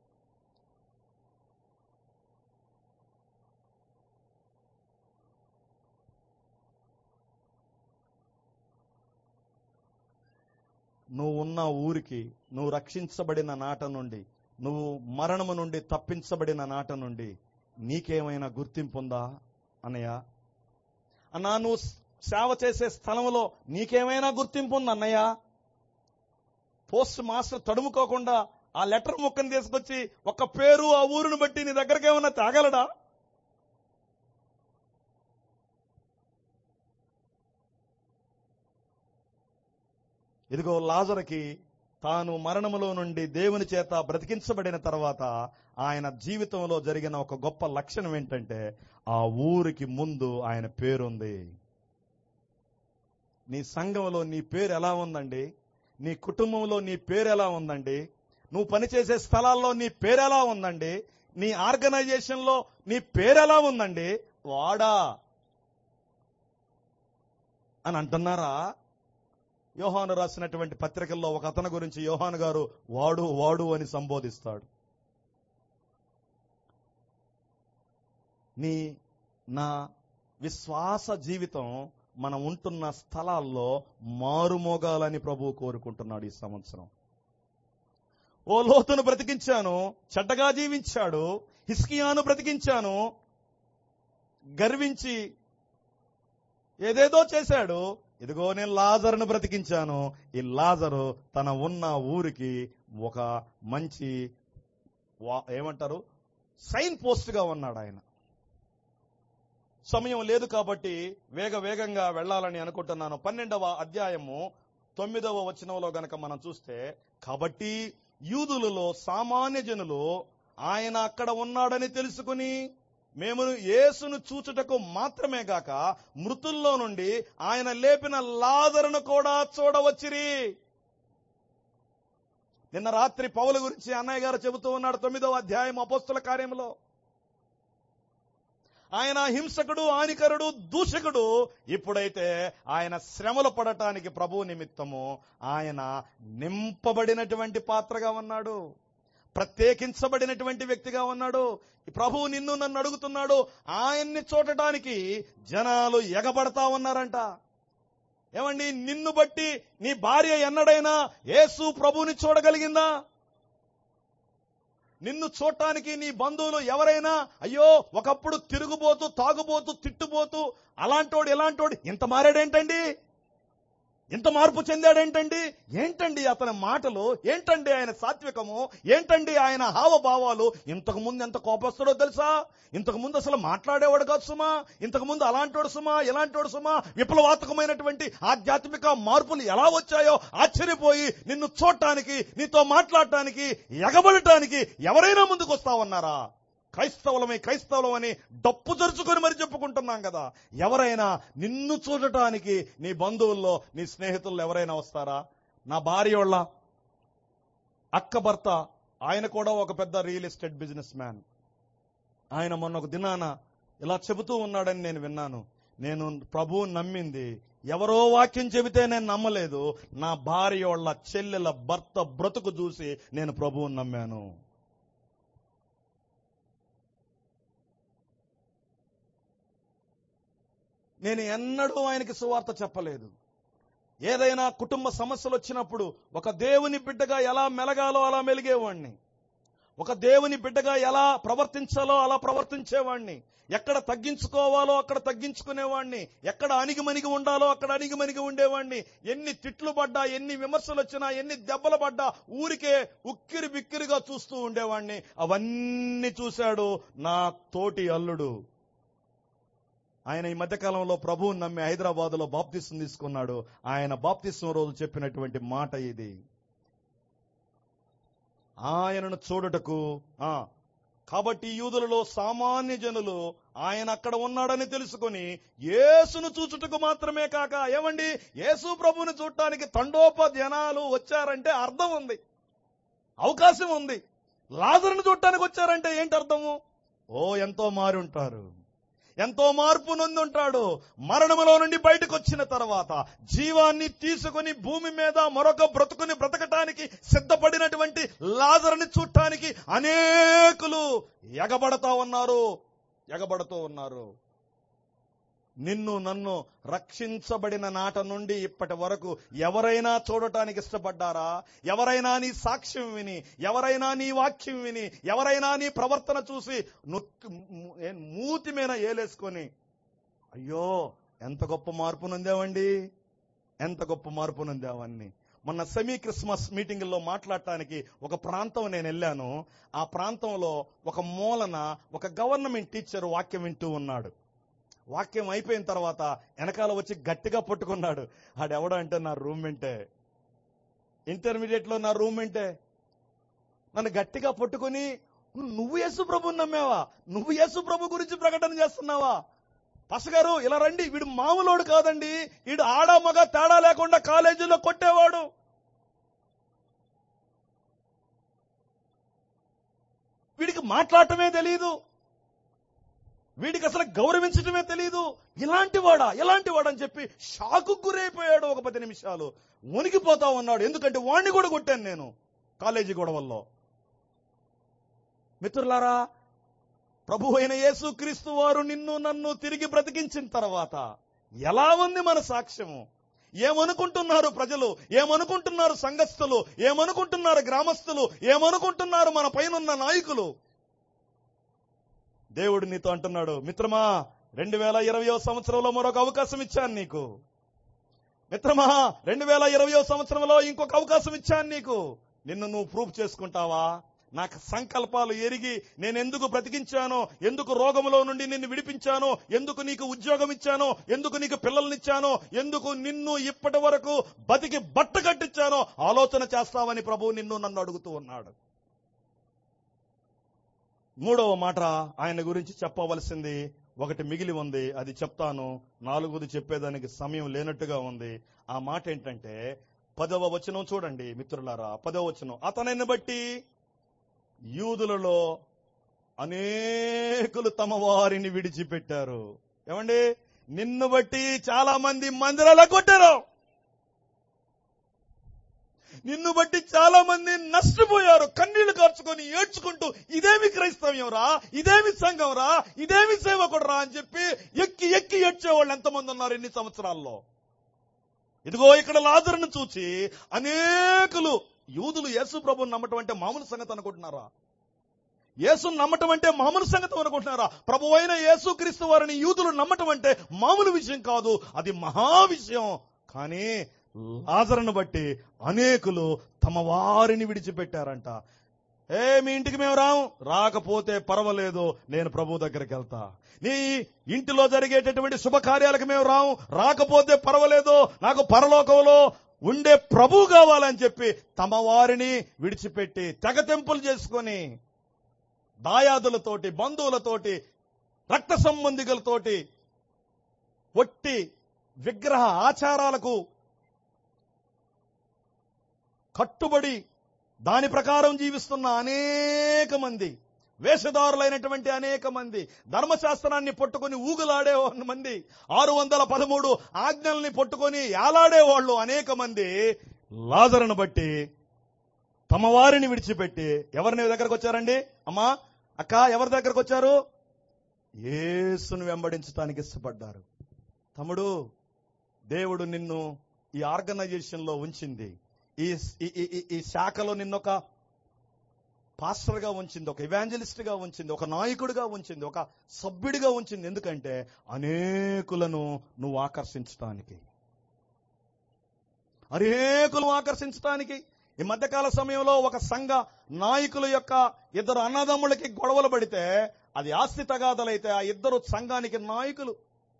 నువ్వు ఉన్న ఊరికి నువ్వు రక్షించబడిన నాట నుండి నువ్వు మరణము నుండి తప్పించబడిన నాట నుండి నీకేమైనా గుర్తింపు ఉందా అన్నయ్య అన్నా నువ్వు సేవ చేసే స్థలంలో నీకేమైనా గుర్తింపు ఉందా అన్నయ్య పోస్ట్ మాస్టర్ తడుముకోకుండా ఆ లెటర్ ముక్కని తీసుకొచ్చి ఒక పేరు ఆ ఊరును బట్టి నీ దగ్గరికి ఏమైనా తాగలడా ఇదిగో లాజరుకి తాను మరణములో నుండి దేవుని చేత బ్రతికించబడిన తర్వాత ఆయన జీవితంలో జరిగిన ఒక గొప్ప లక్షణం ఏంటంటే ఆ ఊరికి ముందు ఆయన పేరుంది నీ సంఘంలో నీ పేరు ఎలా ఉందండి నీ కుటుంబంలో నీ పేరు ఎలా ఉందండి నువ్వు పనిచేసే స్థలాల్లో నీ పేరు ఎలా ఉందండి నీ ఆర్గనైజేషన్ లో నీ పేరు ఎలా ఉందండి వాడా అని అంటున్నారా యోహాను రాసినటువంటి పత్రికల్లో ఒక అతని గురించి యోహాను గారు వాడు వాడు అని సంబోధిస్తాడు నీ నా విశ్వాస జీవితం మనం ఉంటున్న స్థలాల్లో మారుమోగాలని ప్రభువు కోరుకుంటున్నాడు ఈ సంవత్సరం ఓ లోతును బ్రతికించాను చెడ్డగా జీవించాడు హిస్కియాను బ్రతికించాను గర్వించి ఏదేదో చేశాడు ఇదిగో నేను లాజరును బ్రతికించాను ఈ లాజరు తన ఉన్న ఊరికి ఒక మంచి వా- ఏమంటారు సైన్ పోస్ట్ గా ఉన్నాడు ఆయన సమయం లేదు కాబట్టి వేగ వేగంగా వెళ్ళాలని అనుకుంటున్నాను పన్నెండవ అధ్యాయము తొమ్మిదవ వచనంలో గనక మనం చూస్తే కాబట్టి యూదులలో సామాన్య జనులు ఆయన అక్కడ ఉన్నాడని తెలుసుకుని మేము యేసును చూచుటకు మాత్రమే గాక మృతుల్లో నుండి ఆయన లేపిన లాజరును కూడా చూడవచ్చిరి నిన్న రాత్రి పౌల గురించి అన్నయ్య గారు చెబుతూ ఉన్నాడు తొమ్మిదవ అధ్యాయం అపోస్తుల కార్యంలో ఆయన హింసకుడు హానికరుడు దూషకుడు ఇప్పుడైతే ఆయన శ్రమలు పడటానికి ప్రభు నిమిత్తము ఆయన నింపబడినటువంటి పాత్రగా ఉన్నాడు ప్రత్యేకించబడినటువంటి వ్యక్తిగా ఉన్నాడు ఈ ప్రభువు నిన్ను నన్ను అడుగుతున్నాడు ఆయన్ని చూడటానికి జనాలు ఎగబడతా ఉన్నారంట ఏమండి నిన్ను బట్టి నీ భార్య ఎన్నడైనా యేసు ప్రభువుని చూడగలిగిందా నిన్ను చూడటానికి నీ బంధువులు ఎవరైనా అయ్యో ఒకప్పుడు తిరుగుబోతూ తాగుబోతూ తిట్టుబోతూ అలాంటోడు ఇలాంటోడు ఇంత మారాడేంటండి ఇంత మార్పు చెందాడేంటండి ఏంటండి అతని మాటలు ఏంటండి ఆయన సాత్వికము ఏంటండి ఆయన హావభావాలు ఇంతకు ముందు ఎంత కోపస్తుడో తెలుసా ఇంతకు ముందు అసలు మాట్లాడేవాడు కాదు సుమా ఇంతకు ముందు అలాంటోడు సుమా ఇలాంటోడు సుమా విప్లవాత్మకమైనటువంటి ఆధ్యాత్మిక మార్పులు ఎలా వచ్చాయో ఆశ్చర్యపోయి నిన్ను చూడటానికి నీతో మాట్లాడటానికి ఎగబడటానికి ఎవరైనా ముందుకు వస్తా ఉన్నారా క్రైస్తవులమే క్రైస్తవులం అని డప్పు జరుచుకొని మరి చెప్పుకుంటున్నాం కదా ఎవరైనా నిన్ను చూడటానికి నీ బంధువుల్లో నీ స్నేహితుల్లో ఎవరైనా వస్తారా నా భార్య వాళ్ళ అక్క భర్త ఆయన కూడా ఒక పెద్ద రియల్ ఎస్టేట్ బిజినెస్ మ్యాన్ ఆయన మొన్న ఒక దినాన ఇలా చెబుతూ ఉన్నాడని నేను విన్నాను నేను ప్రభువు నమ్మింది ఎవరో వాక్యం చెబితే నేను నమ్మలేదు నా భార్య వాళ్ళ చెల్లెల భర్త బ్రతుకు చూసి నేను ప్రభువుని నమ్మాను నేను ఎన్నడూ ఆయనకి సువార్త చెప్పలేదు ఏదైనా కుటుంబ సమస్యలు వచ్చినప్పుడు ఒక దేవుని బిడ్డగా ఎలా మెలగాలో అలా మెలిగేవాణ్ణి ఒక దేవుని బిడ్డగా ఎలా ప్రవర్తించాలో అలా ప్రవర్తించేవాణ్ణి ఎక్కడ తగ్గించుకోవాలో అక్కడ తగ్గించుకునేవాణ్ణి ఎక్కడ అణిగిమణిగి ఉండాలో అక్కడ అణిగిమణిగి ఉండేవాణ్ణి ఎన్ని తిట్లు పడ్డా ఎన్ని విమర్శలు వచ్చినా ఎన్ని దెబ్బలు పడ్డా ఊరికే ఉక్కిరి బిక్కిరిగా చూస్తూ ఉండేవాణ్ణి అవన్నీ చూశాడు నా తోటి అల్లుడు ఆయన ఈ మధ్యకాలంలో ప్రభువుని నమ్మి హైదరాబాద్ లో బాప్తిస్తం తీసుకున్నాడు ఆయన బాప్తిస్తం రోజు చెప్పినటువంటి మాట ఇది ఆయనను చూడటకు ఆ కాబట్టి యూదులలో సామాన్య జనులు ఆయన అక్కడ ఉన్నాడని తెలుసుకొని యేసును చూచుటకు మాత్రమే కాక ఏమండి యేసు ప్రభుని చూడటానికి తండోప జనాలు వచ్చారంటే అర్థం ఉంది అవకాశం ఉంది లాజరును చూడటానికి వచ్చారంటే ఏంటి అర్థము ఓ ఎంతో మారి ఉంటారు ఎంతో మార్పు నొందుంటాడు మరణములో నుండి బయటకు వచ్చిన తర్వాత జీవాన్ని తీసుకుని భూమి మీద మరొక బ్రతుకుని బ్రతకటానికి సిద్ధపడినటువంటి లాజరుని చూడటానికి అనేకులు ఎగబడతా ఉన్నారు ఎగబడుతూ ఉన్నారు నిన్ను నన్ను రక్షించబడిన నాట నుండి ఇప్పటి వరకు ఎవరైనా చూడటానికి ఇష్టపడ్డారా ఎవరైనా నీ సాక్ష్యం విని ఎవరైనా నీ వాక్యం విని ఎవరైనా నీ ప్రవర్తన చూసి నొక్కి ము- ఏ- మూతి మీద ఏలేసుకొని అయ్యో ఎంత గొప్ప మార్పు నొందామండి ఎంత గొప్ప మార్పు నొందామని మొన్న సెమీ క్రిస్మస్ మీటింగ్ లో మాట్లాడటానికి ఒక ప్రాంతం నేను వెళ్ళాను ఆ ప్రాంతంలో ఒక మూలన ఒక గవర్నమెంట్ టీచర్ వాక్యం వింటూ ఉన్నాడు వాక్యం అయిపోయిన తర్వాత వెనకాల వచ్చి గట్టిగా పట్టుకున్నాడు ఆడెవడో అంటే నా రూమ్మెంటే ఇంటర్మీడియట్ లో నా రూమ్మెంటే నన్ను గట్టిగా పట్టుకుని నువ్వు యేసు ప్రభుని నమ్మావా నువ్వు యేసు ప్రభు గురించి ప్రకటన చేస్తున్నావా పసగారు ఇలా రండి వీడు మామూలోడు కాదండి వీడు ఆడ మగ తేడా లేకుండా కాలేజీలో కొట్టేవాడు వీడికి మాట్లాడటమే తెలియదు వీడికి అసలు గౌరవించటమే తెలియదు ఇలాంటి వాడా ఇలాంటి వాడని చెప్పి షాకు గురైపోయాడు ఒక పది నిమిషాలు వణికిపోతా ఉన్నాడు ఎందుకంటే వాణ్ణి కూడా కొట్టాను నేను కాలేజీ గొడవల్లో మిత్రులారా ప్రభు అయిన యేసుక్రీస్తు వారు నిన్ను నన్ను తిరిగి బ్రతికించిన తర్వాత ఎలా ఉంది మన సాక్ష్యము ఏమనుకుంటున్నారు ప్రజలు ఏమనుకుంటున్నారు సంఘస్థులు ఏమనుకుంటున్నారు గ్రామస్తులు ఏమనుకుంటున్నారు మన పైనున్న నాయకులు దేవుడు నీతో అంటున్నాడు మిత్రమా రెండు వేల ఇరవయో సంవత్సరంలో మరొక అవకాశం ఇచ్చాను నీకు మిత్రమా రెండు వేల ఇరవయో సంవత్సరంలో ఇంకొక అవకాశం ఇచ్చాను నీకు నిన్ను నువ్వు ప్రూఫ్ చేసుకుంటావా నాకు సంకల్పాలు ఎరిగి నేను ఎందుకు బ్రతికించానో ఎందుకు రోగములో నుండి నిన్ను విడిపించానో ఎందుకు నీకు ఉద్యోగం ఇచ్చానో ఎందుకు నీకు పిల్లల్నిచ్చానో ఎందుకు నిన్ను ఇప్పటి వరకు బతికి బట్ట కట్టించానో ఆలోచన చేస్తావని ప్రభువు నిన్ను నన్ను అడుగుతూ ఉన్నాడు మూడవ మాట ఆయన గురించి చెప్పవలసింది ఒకటి మిగిలి ఉంది అది చెప్తాను నాలుగోది చెప్పేదానికి సమయం లేనట్టుగా ఉంది ఆ మాట ఏంటంటే పదవ వచనం చూడండి మిత్రులారా పదవ వచనం అతనిని బట్టి యూదులలో అనేకులు తమ వారిని విడిచిపెట్టారు ఏమండి నిన్ను బట్టి చాలా మంది మందిరాల కొట్టారు నిన్ను బట్టి చాలా మంది నష్టపోయారు కన్నీళ్లు కార్చుకొని ఏడ్చుకుంటూ ఇదేమి క్రైస్తవ్యం రా ఇదేమి సంఘం రా ఇదేమి సేవకుడు రా అని చెప్పి ఎక్కి ఎక్కి ఏడ్చేవాళ్ళు ఎంతమంది ఉన్నారు ఎన్ని సంవత్సరాల్లో ఇదిగో ఇక్కడ లాజరును చూచి అనేకులు యూదులు యేసు ప్రభుని నమ్మటం అంటే మామూలు సంగతి అనుకుంటున్నారా యేసును నమ్మటం అంటే మామూలు సంగతి అనుకుంటున్నారా ప్రభు అయిన యేసు క్రీస్తు వారిని యూదులు నమ్మటం అంటే మామూలు విషయం కాదు అది మహా విషయం కానీ లాజరును బట్టి అనేకులు తమ వారిని విడిచిపెట్టారంట ఏ మీ ఇంటికి మేము రాము రాకపోతే పర్వాలేదు నేను ప్రభు దగ్గరికి వెళ్తా నీ ఇంటిలో జరిగేటటువంటి శుభకార్యాలకు మేము రాము రాకపోతే పర్వాలేదు నాకు పరలోకంలో ఉండే ప్రభు కావాలని చెప్పి తమ వారిని విడిచిపెట్టి తెగతెంపులు చేసుకొని దాయాదులతోటి బంధువులతోటి రక్త సంబంధికులతోటి ఒట్టి విగ్రహ ఆచారాలకు కట్టుబడి దాని ప్రకారం జీవిస్తున్న అనేక మంది వేషధారులైనటువంటి అనేక మంది ధర్మశాస్త్రాన్ని పట్టుకొని ఊగులాడే మంది ఆరు వందల పదమూడు ఆజ్ఞల్ని పట్టుకొని ఏలాడే వాళ్ళు అనేక మంది లాజరును బట్టి తమ వారిని విడిచిపెట్టి ఎవరిని దగ్గరకు వచ్చారండి అమ్మా అక్క ఎవరి దగ్గరకు వచ్చారు యేసును వెంబడించడానికి ఇష్టపడ్డారు తమ్ముడు దేవుడు నిన్ను ఈ ఆర్గనైజేషన్ లో ఉంచింది ఈ ఈ- ఈ- ఈ శాఖలో నిన్నొక పాస్టర్ గా ఉంచింది ఒక ఇవాంజలిస్ట్ గా ఉంచింది ఒక నాయకుడిగా ఉంచింది ఒక సభ్యుడిగా ఉంచింది ఎందుకంటే అనేకులను నువ్వు ఆకర్షించటానికి అనేకులు ఆకర్షించటానికి ఈ మధ్యకాల సమయంలో ఒక సంఘ నాయకుల యొక్క ఇద్దరు అన్నదమ్ములకి గొడవలు పడితే అది ఆస్తి తగాదలైతే ఆ ఇద్దరు సంఘానికి నాయకులు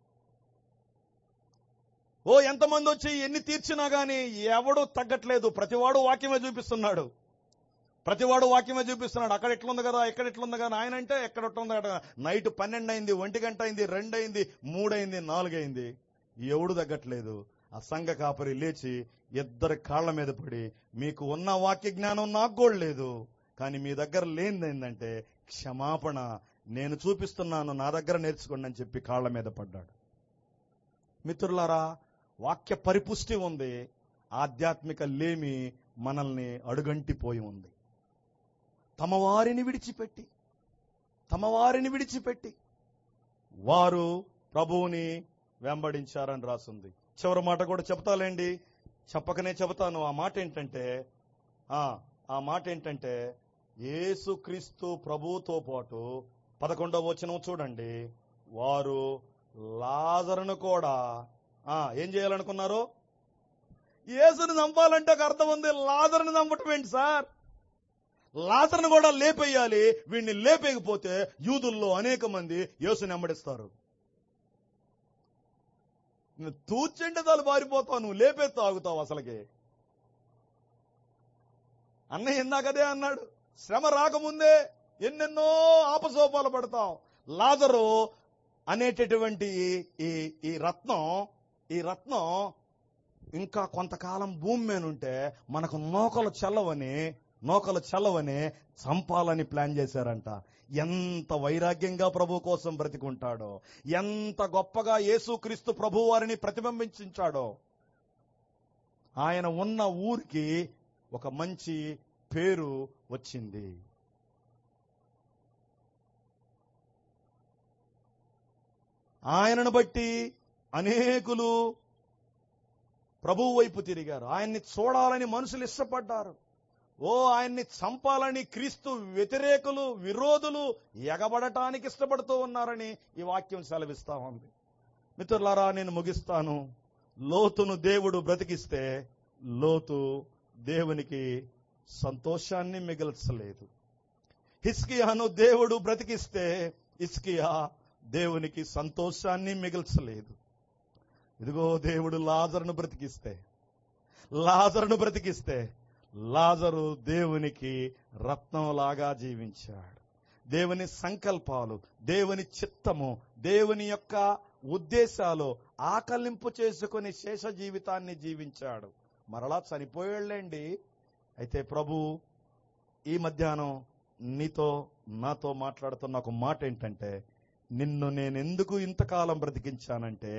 ఓ ఎంతమంది వచ్చి ఎన్ని తీర్చినా గాని ఎవడు తగ్గట్లేదు ప్రతివాడు వాక్యమే చూపిస్తున్నాడు ప్రతివాడు వాక్యమే చూపిస్తున్నాడు అక్కడ ఎట్లుంది కదా ఎక్కడ ఎట్లుంది కదా ఆయన అంటే ఎక్కడ ఎట్లుంది కదా నైట్ పన్నెండు అయింది ఒంటి గంట అయింది రెండు అయింది మూడైంది నాలుగైంది ఎవడు తగ్గట్లేదు ఆ సంఘ కాపరి లేచి ఇద్దరి కాళ్ళ మీద పడి మీకు ఉన్న వాక్య జ్ఞానం నాకు కూడా లేదు కానీ మీ దగ్గర లేనిది ఏంటంటే క్షమాపణ నేను చూపిస్తున్నాను నా దగ్గర నేర్చుకోండి అని చెప్పి కాళ్ళ మీద పడ్డాడు మిత్రులారా వాక్య పరిపుష్టి ఉంది ఆధ్యాత్మిక లేమి మనల్ని అడుగంటిపోయి ఉంది తమ వారిని విడిచిపెట్టి తమ వారిని విడిచిపెట్టి వారు ప్రభువుని వెంబడించారని రాసుంది చివరి మాట కూడా చెప్తాలేండి చెప్పకనే చెబుతాను ఆ మాట ఏంటంటే ఆ ఆ మాట ఏంటంటే యేసుక్రీస్తు ప్రభువుతో పాటు పదకొండవ వచనం చూడండి వారు లాజరును కూడా ఆ ఏం చేయాలనుకున్నారు యేసుని చంపాలంటే ఒక అర్థం ఉంది లాజరుని చంపటం ఏంటి సార్ లాజరును కూడా లేపేయాలి వీడిని లేపేయకపోతే యూదుల్లో అనేక మంది యేసుని వెంబడిస్తారు నువ్వు తూర్చంటే చాలు పారిపోతావు నువ్వు లేపే తాగుతావు అసలుకి అన్నయ్య ఇందాకదే అన్నాడు శ్రమ రాకముందే ఎన్నెన్నో ఆపసోపాలు పడతాం లాజరు అనేటటువంటి ఈ- ఈ ఈ రత్నం ఈ రత్నం ఇంకా కొంతకాలం భూమి మీద ఉంటే మనకు నూకలు చల్లవని నూకలు చల్లవని చంపాలని ప్లాన్ చేశారంట ఎంత వైరాగ్యంగా ప్రభు కోసం బ్రతికుంటాడో ఎంత గొప్పగా యేసుక్రీస్తు ప్రభు వారిని ప్రతిబింబించాడో ఆయన ఉన్న ఊరికి ఒక మంచి పేరు వచ్చింది ఆయనను బట్టి అనేకులు ప్రభువు వైపు తిరిగారు ఆయన్ని చూడాలని మనుషులు ఇష్టపడ్డారు ఓ ఆయన్ని చంపాలని క్రీస్తు వ్యతిరేకులు విరోధులు ఎగబడటానికి ఇష్టపడుతూ ఉన్నారని ఈ వాక్యం సెలవిస్తా ఉంది మిత్రులారా నేను ముగిస్తాను లోతును దేవుడు బ్రతికిస్తే లోతు దేవునికి సంతోషాన్ని మిగల్చలేదు హిస్కియాను దేవుడు బ్రతికిస్తే ఇస్కియా దేవునికి సంతోషాన్ని మిగల్చలేదు ఇదిగో దేవుడు లాజరును బ్రతికిస్తే లాజరును బ్రతికిస్తే లాజరు దేవునికి రత్నంలాగా జీవించాడు దేవుని సంకల్పాలు దేవుని చిత్తము దేవుని యొక్క ఉద్దేశాలు ఆకలింపు చేసుకుని శేష జీవితాన్ని జీవించాడు మరలా చనిపోయాళ్ళండి అయితే ప్రభు ఈ మధ్యాహ్నం నీతో నాతో మాట్లాడుతున్న ఒక మాట ఏంటంటే నిన్ను నేను ఎందుకు ఇంతకాలం బ్రతికించానంటే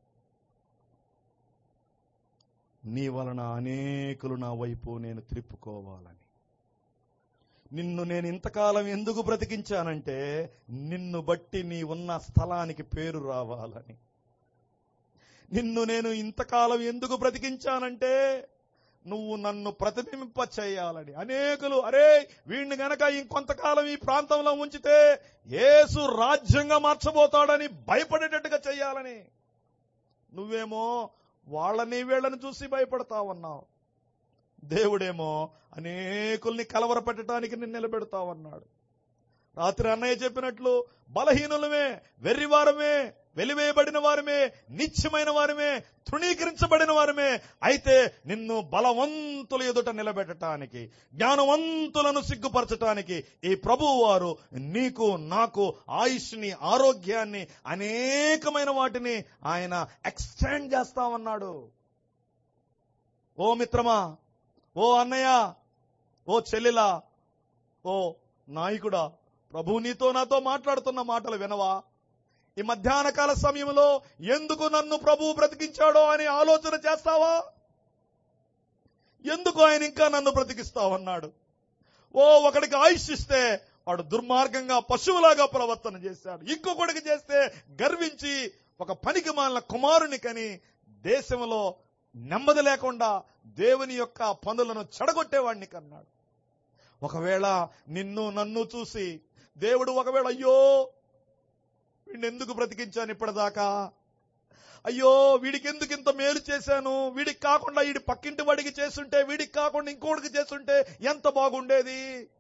నీ వలన అనేకులు నా వైపు నేను త్రిప్పుకోవాలని నిన్ను నేను ఇంతకాలం ఎందుకు బ్రతికించానంటే నిన్ను బట్టి నీ ఉన్న స్థలానికి పేరు రావాలని నిన్ను నేను ఇంతకాలం ఎందుకు బ్రతికించానంటే నువ్వు నన్ను ప్రతిబింబ చేయాలని అనేకులు అరే వీడిని గనక ఇంకొంతకాలం ఈ ప్రాంతంలో ఉంచితే యేసు రాజ్యంగా మార్చబోతాడని భయపడేటట్టుగా చేయాలని నువ్వేమో వాళ్ళని వీళ్ళని చూసి భయపడతా ఉన్నావు దేవుడేమో అనేకుల్ని కలవరపెట్టడానికి నిన్ను నిలబెడతా ఉన్నాడు రాత్రి అన్నయ్య చెప్పినట్లు బలహీనులమే వెర్రివారమే వెలివేయబడిన వారమే నిత్యమైన వారమే తృణీకరించబడిన వారమే అయితే నిన్ను బలవంతుల ఎదుట నిలబెట్టడానికి జ్ఞానవంతులను సిగ్గుపరచటానికి ఈ ప్రభువు వారు నీకు నాకు ఆయుష్ని ఆరోగ్యాన్ని అనేకమైన వాటిని ఆయన ఎక్స్టెండ్ చేస్తా ఉన్నాడు ఓ మిత్రమా ఓ అన్నయ్య ఓ చెల్లెలా ఓ నాయకుడా ప్రభు నీతో నాతో మాట్లాడుతున్న మాటలు వినవా ఈ మధ్యాహ్న కాల సమయంలో ఎందుకు నన్ను ప్రభువు బ్రతికించాడో అని ఆలోచన చేస్తావా ఎందుకు ఆయన ఇంకా నన్ను బ్రతికిస్తావన్నాడు ఓ ఒకడికి ఆయుష్ ఇస్తే వాడు దుర్మార్గంగా పశువులాగా ప్రవర్తన చేశాడు ఇంకొకడికి చేస్తే గర్వించి ఒక పనికి మాలిన కుమారుని కని దేశంలో నెమ్మది లేకుండా దేవుని యొక్క పనులను చెడగొట్టేవాడిని కన్నాడు ఒకవేళ నిన్ను నన్ను చూసి దేవుడు ఒకవేళ అయ్యో వీడిని ఎందుకు బ్రతికించాను ఇప్పటిదాకా అయ్యో వీడికి ఎందుకు ఇంత మేలు చేశాను వీడికి కాకుండా వీడి పక్కింటి వాడికి చేస్తుంటే వీడికి కాకుండా ఇంకోటికి చేస్తుంటే ఎంత బాగుండేది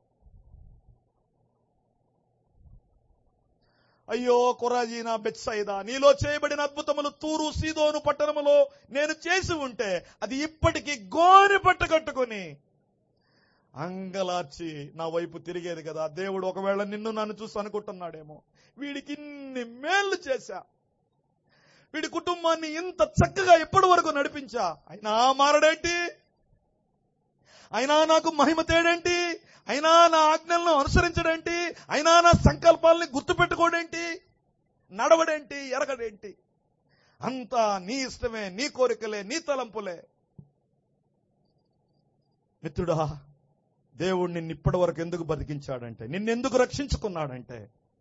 అయ్యో కొరాజీనా బెత్సైదా నీలో చేయబడిన అద్భుతములు తూరు సీదోను పట్టణములో నేను చేసి ఉంటే అది ఇప్పటికీ గోని పట్టకట్టుకుని అంగలార్చి నా వైపు తిరిగేది కదా దేవుడు ఒకవేళ నిన్ను నన్ను చూసి అనుకుంటున్నాడేమో వీడికి ఇన్ని మేళ్లు చేశా వీడి కుటుంబాన్ని ఇంత చక్కగా ఎప్పటి వరకు నడిపించా అయినా మారడేంటి అయినా నాకు మహిమ తేడేంటి అయినా నా ఆజ్ఞలను అనుసరించడేంటి అయినా నా సంకల్పాలని గుర్తుపెట్టుకోడేంటి నడవడేంటి ఎరగడేంటి అంతా నీ ఇష్టమే నీ కోరికలే నీ తలంపులే మిత్రుడా దేవుడు నిన్ను ఇప్పటి వరకు ఎందుకు బతికించాడంటే నిన్నెందుకు రక్షించుకున్నాడంటే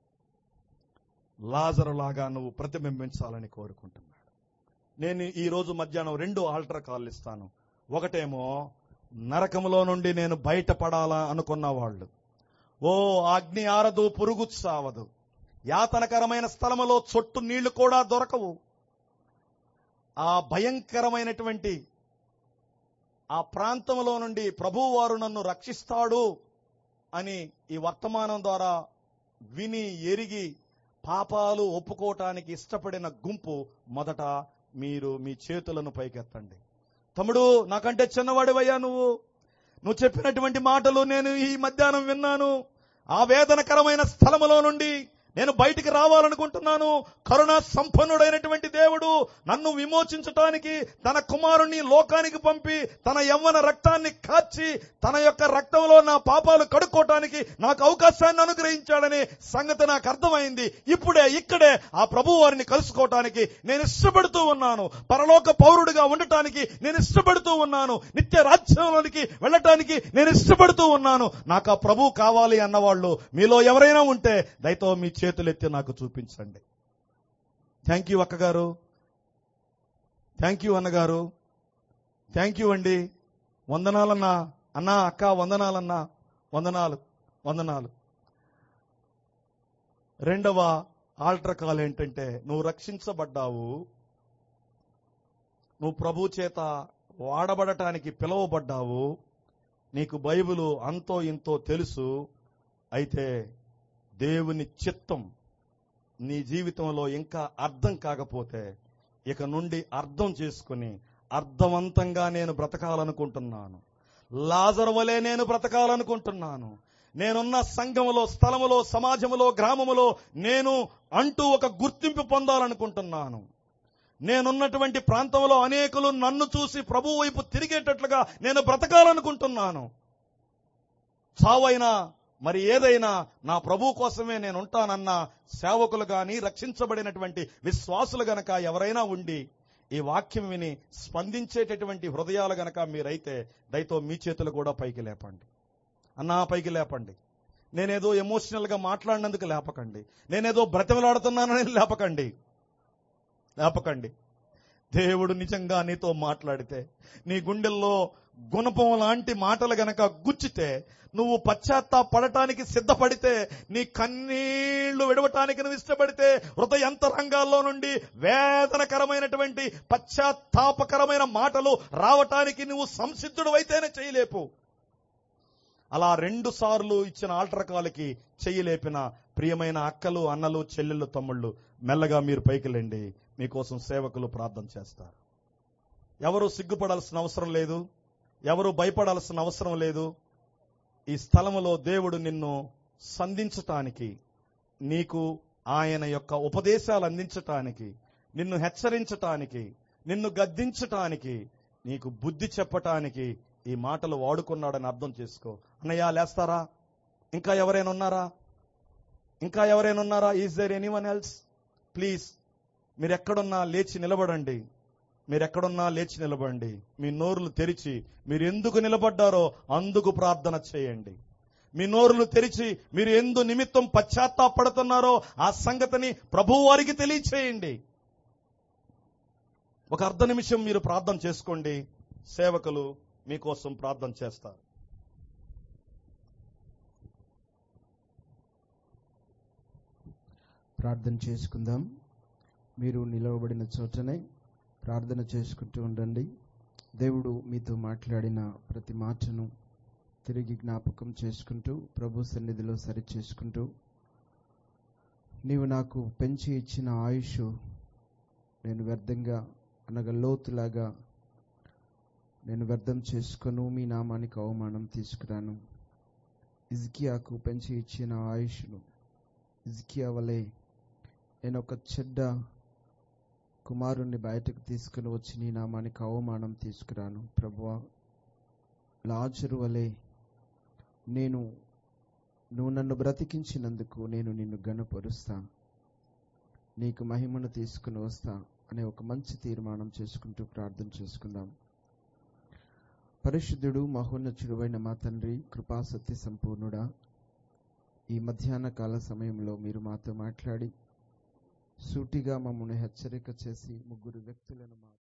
లాజరు లాగా నువ్వు ప్రతిబింబించాలని కోరుకుంటున్నాడు నేను ఈ రోజు మధ్యాహ్నం రెండు ఆల్టర్ కాల్ ఇస్తాను ఒకటేమో నరకములో నుండి నేను బయటపడాలా అనుకున్న వాళ్ళు ఓ అగ్ని ఆరదు పురుగు సావదు యాతనకరమైన స్థలములో చొట్టు నీళ్లు కూడా దొరకవు ఆ భయంకరమైనటువంటి ఆ ప్రాంతంలో నుండి ప్రభువు వారు నన్ను రక్షిస్తాడు అని ఈ వర్తమానం ద్వారా విని ఎరిగి పాపాలు ఒప్పుకోవటానికి ఇష్టపడిన గుంపు మొదట మీరు మీ చేతులను పైకెత్తండి తమ్ముడు నాకంటే చిన్నవాడివయ్యా నువ్వు నువ్వు చెప్పినటువంటి మాటలు నేను ఈ మధ్యాహ్నం విన్నాను ఆ వేదనకరమైన స్థలములో నుండి నేను బయటికి రావాలనుకుంటున్నాను కరుణ సంపన్నుడైనటువంటి దేవుడు నన్ను విమోచించటానికి తన కుమారుణ్ణి లోకానికి పంపి తన యవ్వన రక్తాన్ని కాచి తన యొక్క రక్తంలో నా పాపాలు కడుక్కోవటానికి నాకు అవకాశాన్ని అనుగ్రహించాడని సంగతి నాకు అర్థమైంది ఇప్పుడే ఇక్కడే ఆ ప్రభు వారిని కలుసుకోవటానికి నేను ఇష్టపడుతూ ఉన్నాను పరలోక పౌరుడిగా ఉండటానికి నేను ఇష్టపడుతూ ఉన్నాను నిత్య రాజ్యంలోనికి వెళ్ళటానికి నేను ఇష్టపడుతూ ఉన్నాను నాకు ఆ ప్రభు కావాలి అన్నవాళ్ళు మీలో ఎవరైనా ఉంటే దయతో మీ చేతులెత్తి నాకు చూపించండి థ్యాంక్ యూ అక్కగారు థ్యాంక్ యూ అన్నగారు థ్యాంక్ యూ అండి వందనాలన్నా అన్నా అక్క వందనాలన్నా వందనాలు వందనాలు రెండవ ఆల్టర్ కాల్ ఏంటంటే నువ్వు రక్షించబడ్డావు నువ్వు ప్రభు చేత వాడబడటానికి పిలువబడ్డావు నీకు బైబిలు అంతో ఇంతో తెలుసు అయితే దేవుని చిత్తం నీ జీవితంలో ఇంకా అర్థం కాకపోతే ఇక నుండి అర్థం చేసుకుని అర్థవంతంగా నేను బ్రతకాలనుకుంటున్నాను లాజర్ వలె నేను బ్రతకాలనుకుంటున్నాను నేనున్న సంఘములో స్థలములో సమాజములో గ్రామములో నేను అంటూ ఒక గుర్తింపు పొందాలనుకుంటున్నాను నేనున్నటువంటి ప్రాంతంలో అనేకులు నన్ను చూసి ప్రభు వైపు తిరిగేటట్లుగా నేను బ్రతకాలనుకుంటున్నాను చావైనా మరి ఏదైనా నా ప్రభు కోసమే నేను ఉంటానన్న సేవకులు గాని రక్షించబడినటువంటి విశ్వాసులు గనక ఎవరైనా ఉండి ఈ వాక్యం విని స్పందించేటటువంటి హృదయాలు గనక మీరైతే దయతో మీ చేతులు కూడా పైకి లేపండి అన్నా పైకి లేపండి నేనేదో ఎమోషనల్ గా మాట్లాడినందుకు లేపకండి నేనేదో బ్రతిమలాడుతున్నానని లేపకండి లేపకండి దేవుడు నిజంగా నీతో మాట్లాడితే నీ గుండెల్లో గుణపం లాంటి మాటలు గనక గుచ్చితే నువ్వు పశ్చాత్తాపడటానికి సిద్ధపడితే నీ కన్నీళ్లు విడవటానికి నువ్వు ఇష్టపడితే హృదయంతరంగాల్లో నుండి వేదనకరమైనటువంటి పశ్చాత్తాపకరమైన మాటలు రావటానికి నువ్వు సంసిద్ధుడు అయితేనే చేయలేపు అలా రెండు సార్లు ఇచ్చిన ఆల్టర్ కాలకి చెయ్యలేపిన ప్రియమైన అక్కలు అన్నలు చెల్లెళ్ళు తమ్ముళ్ళు మెల్లగా మీరు పైకి లేండి మీకోసం సేవకులు ప్రార్థన చేస్తారు ఎవరు సిగ్గుపడాల్సిన అవసరం లేదు ఎవరు భయపడాల్సిన అవసరం లేదు ఈ స్థలములో దేవుడు నిన్ను సంధించటానికి నీకు ఆయన యొక్క ఉపదేశాలు అందించటానికి నిన్ను హెచ్చరించటానికి నిన్ను గద్దించటానికి నీకు బుద్ధి చెప్పటానికి ఈ మాటలు వాడుకున్నాడని అర్థం చేసుకో అన్నయ్య లేస్తారా ఇంకా ఎవరైనా ఉన్నారా ఇంకా ఎవరైనా ఉన్నారా is there anyone else please మీరు ఎక్కడున్నా లేచి నిలబడండి మీరు ఎక్కడున్నా లేచి నిలబడండి మీ నోరులు తెరిచి మీరు ఎందుకు నిలబడ్డారో అందుకు ప్రార్థన చేయండి మీ నోరులు తెరిచి మీరు ఎందు నిమిత్తం పశ్చాత్తాపడుతున్నారో ఆ సంగతిని ప్రభు వారికి తెలియచేయండి ఒక అర్ధ నిమిషం మీరు ప్రార్థన చేసుకోండి సేవకులు మీకోసం ప్రార్థన చేస్తారు ప్రార్థన చేసుకుందాం మీరు నిలవబడిన చోటనే ప్రార్థన చేసుకుంటూ ఉండండి దేవుడు మీతో మాట్లాడిన ప్రతి మాటను తిరిగి జ్ఞాపకం చేసుకుంటూ ప్రభు సన్నిధిలో సరి చేసుకుంటూ నీవు నాకు పెంచి ఇచ్చిన ఆయుష్ నేను వ్యర్థంగా అనగా లోతులాగా నేను వ్యర్థం చేసుకొను మీ నామానికి అవమానం తీసుకురాను ఇజ్కియాకు పెంచి ఇచ్చిన ఆయుష్ను ఇజ్కియా వలె నేను ఒక చెడ్డ కుమారుణ్ణి బయటకు తీసుకుని వచ్చి నీ నామానికి అవమానం తీసుకురాను ప్రభువా లాజరు వలె నేను నువ్వు నన్ను బ్రతికించినందుకు నేను నిన్ను గనుపరుస్తా నీకు మహిమను తీసుకుని వస్తా అనే ఒక మంచి తీర్మానం చేసుకుంటూ ప్రార్థన చేసుకుందాం పరిశుద్ధుడు మహోన్నతుడు అయిన మా తండ్రి కృపాసత్య సంపూర్ణుడా ఈ మధ్యాహ్న కాల సమయంలో మీరు మాతో మాట్లాడి సూటిగా మమ్మల్ని హెచ్చరిక చేసి ముగ్గురు వ్యక్తులను మా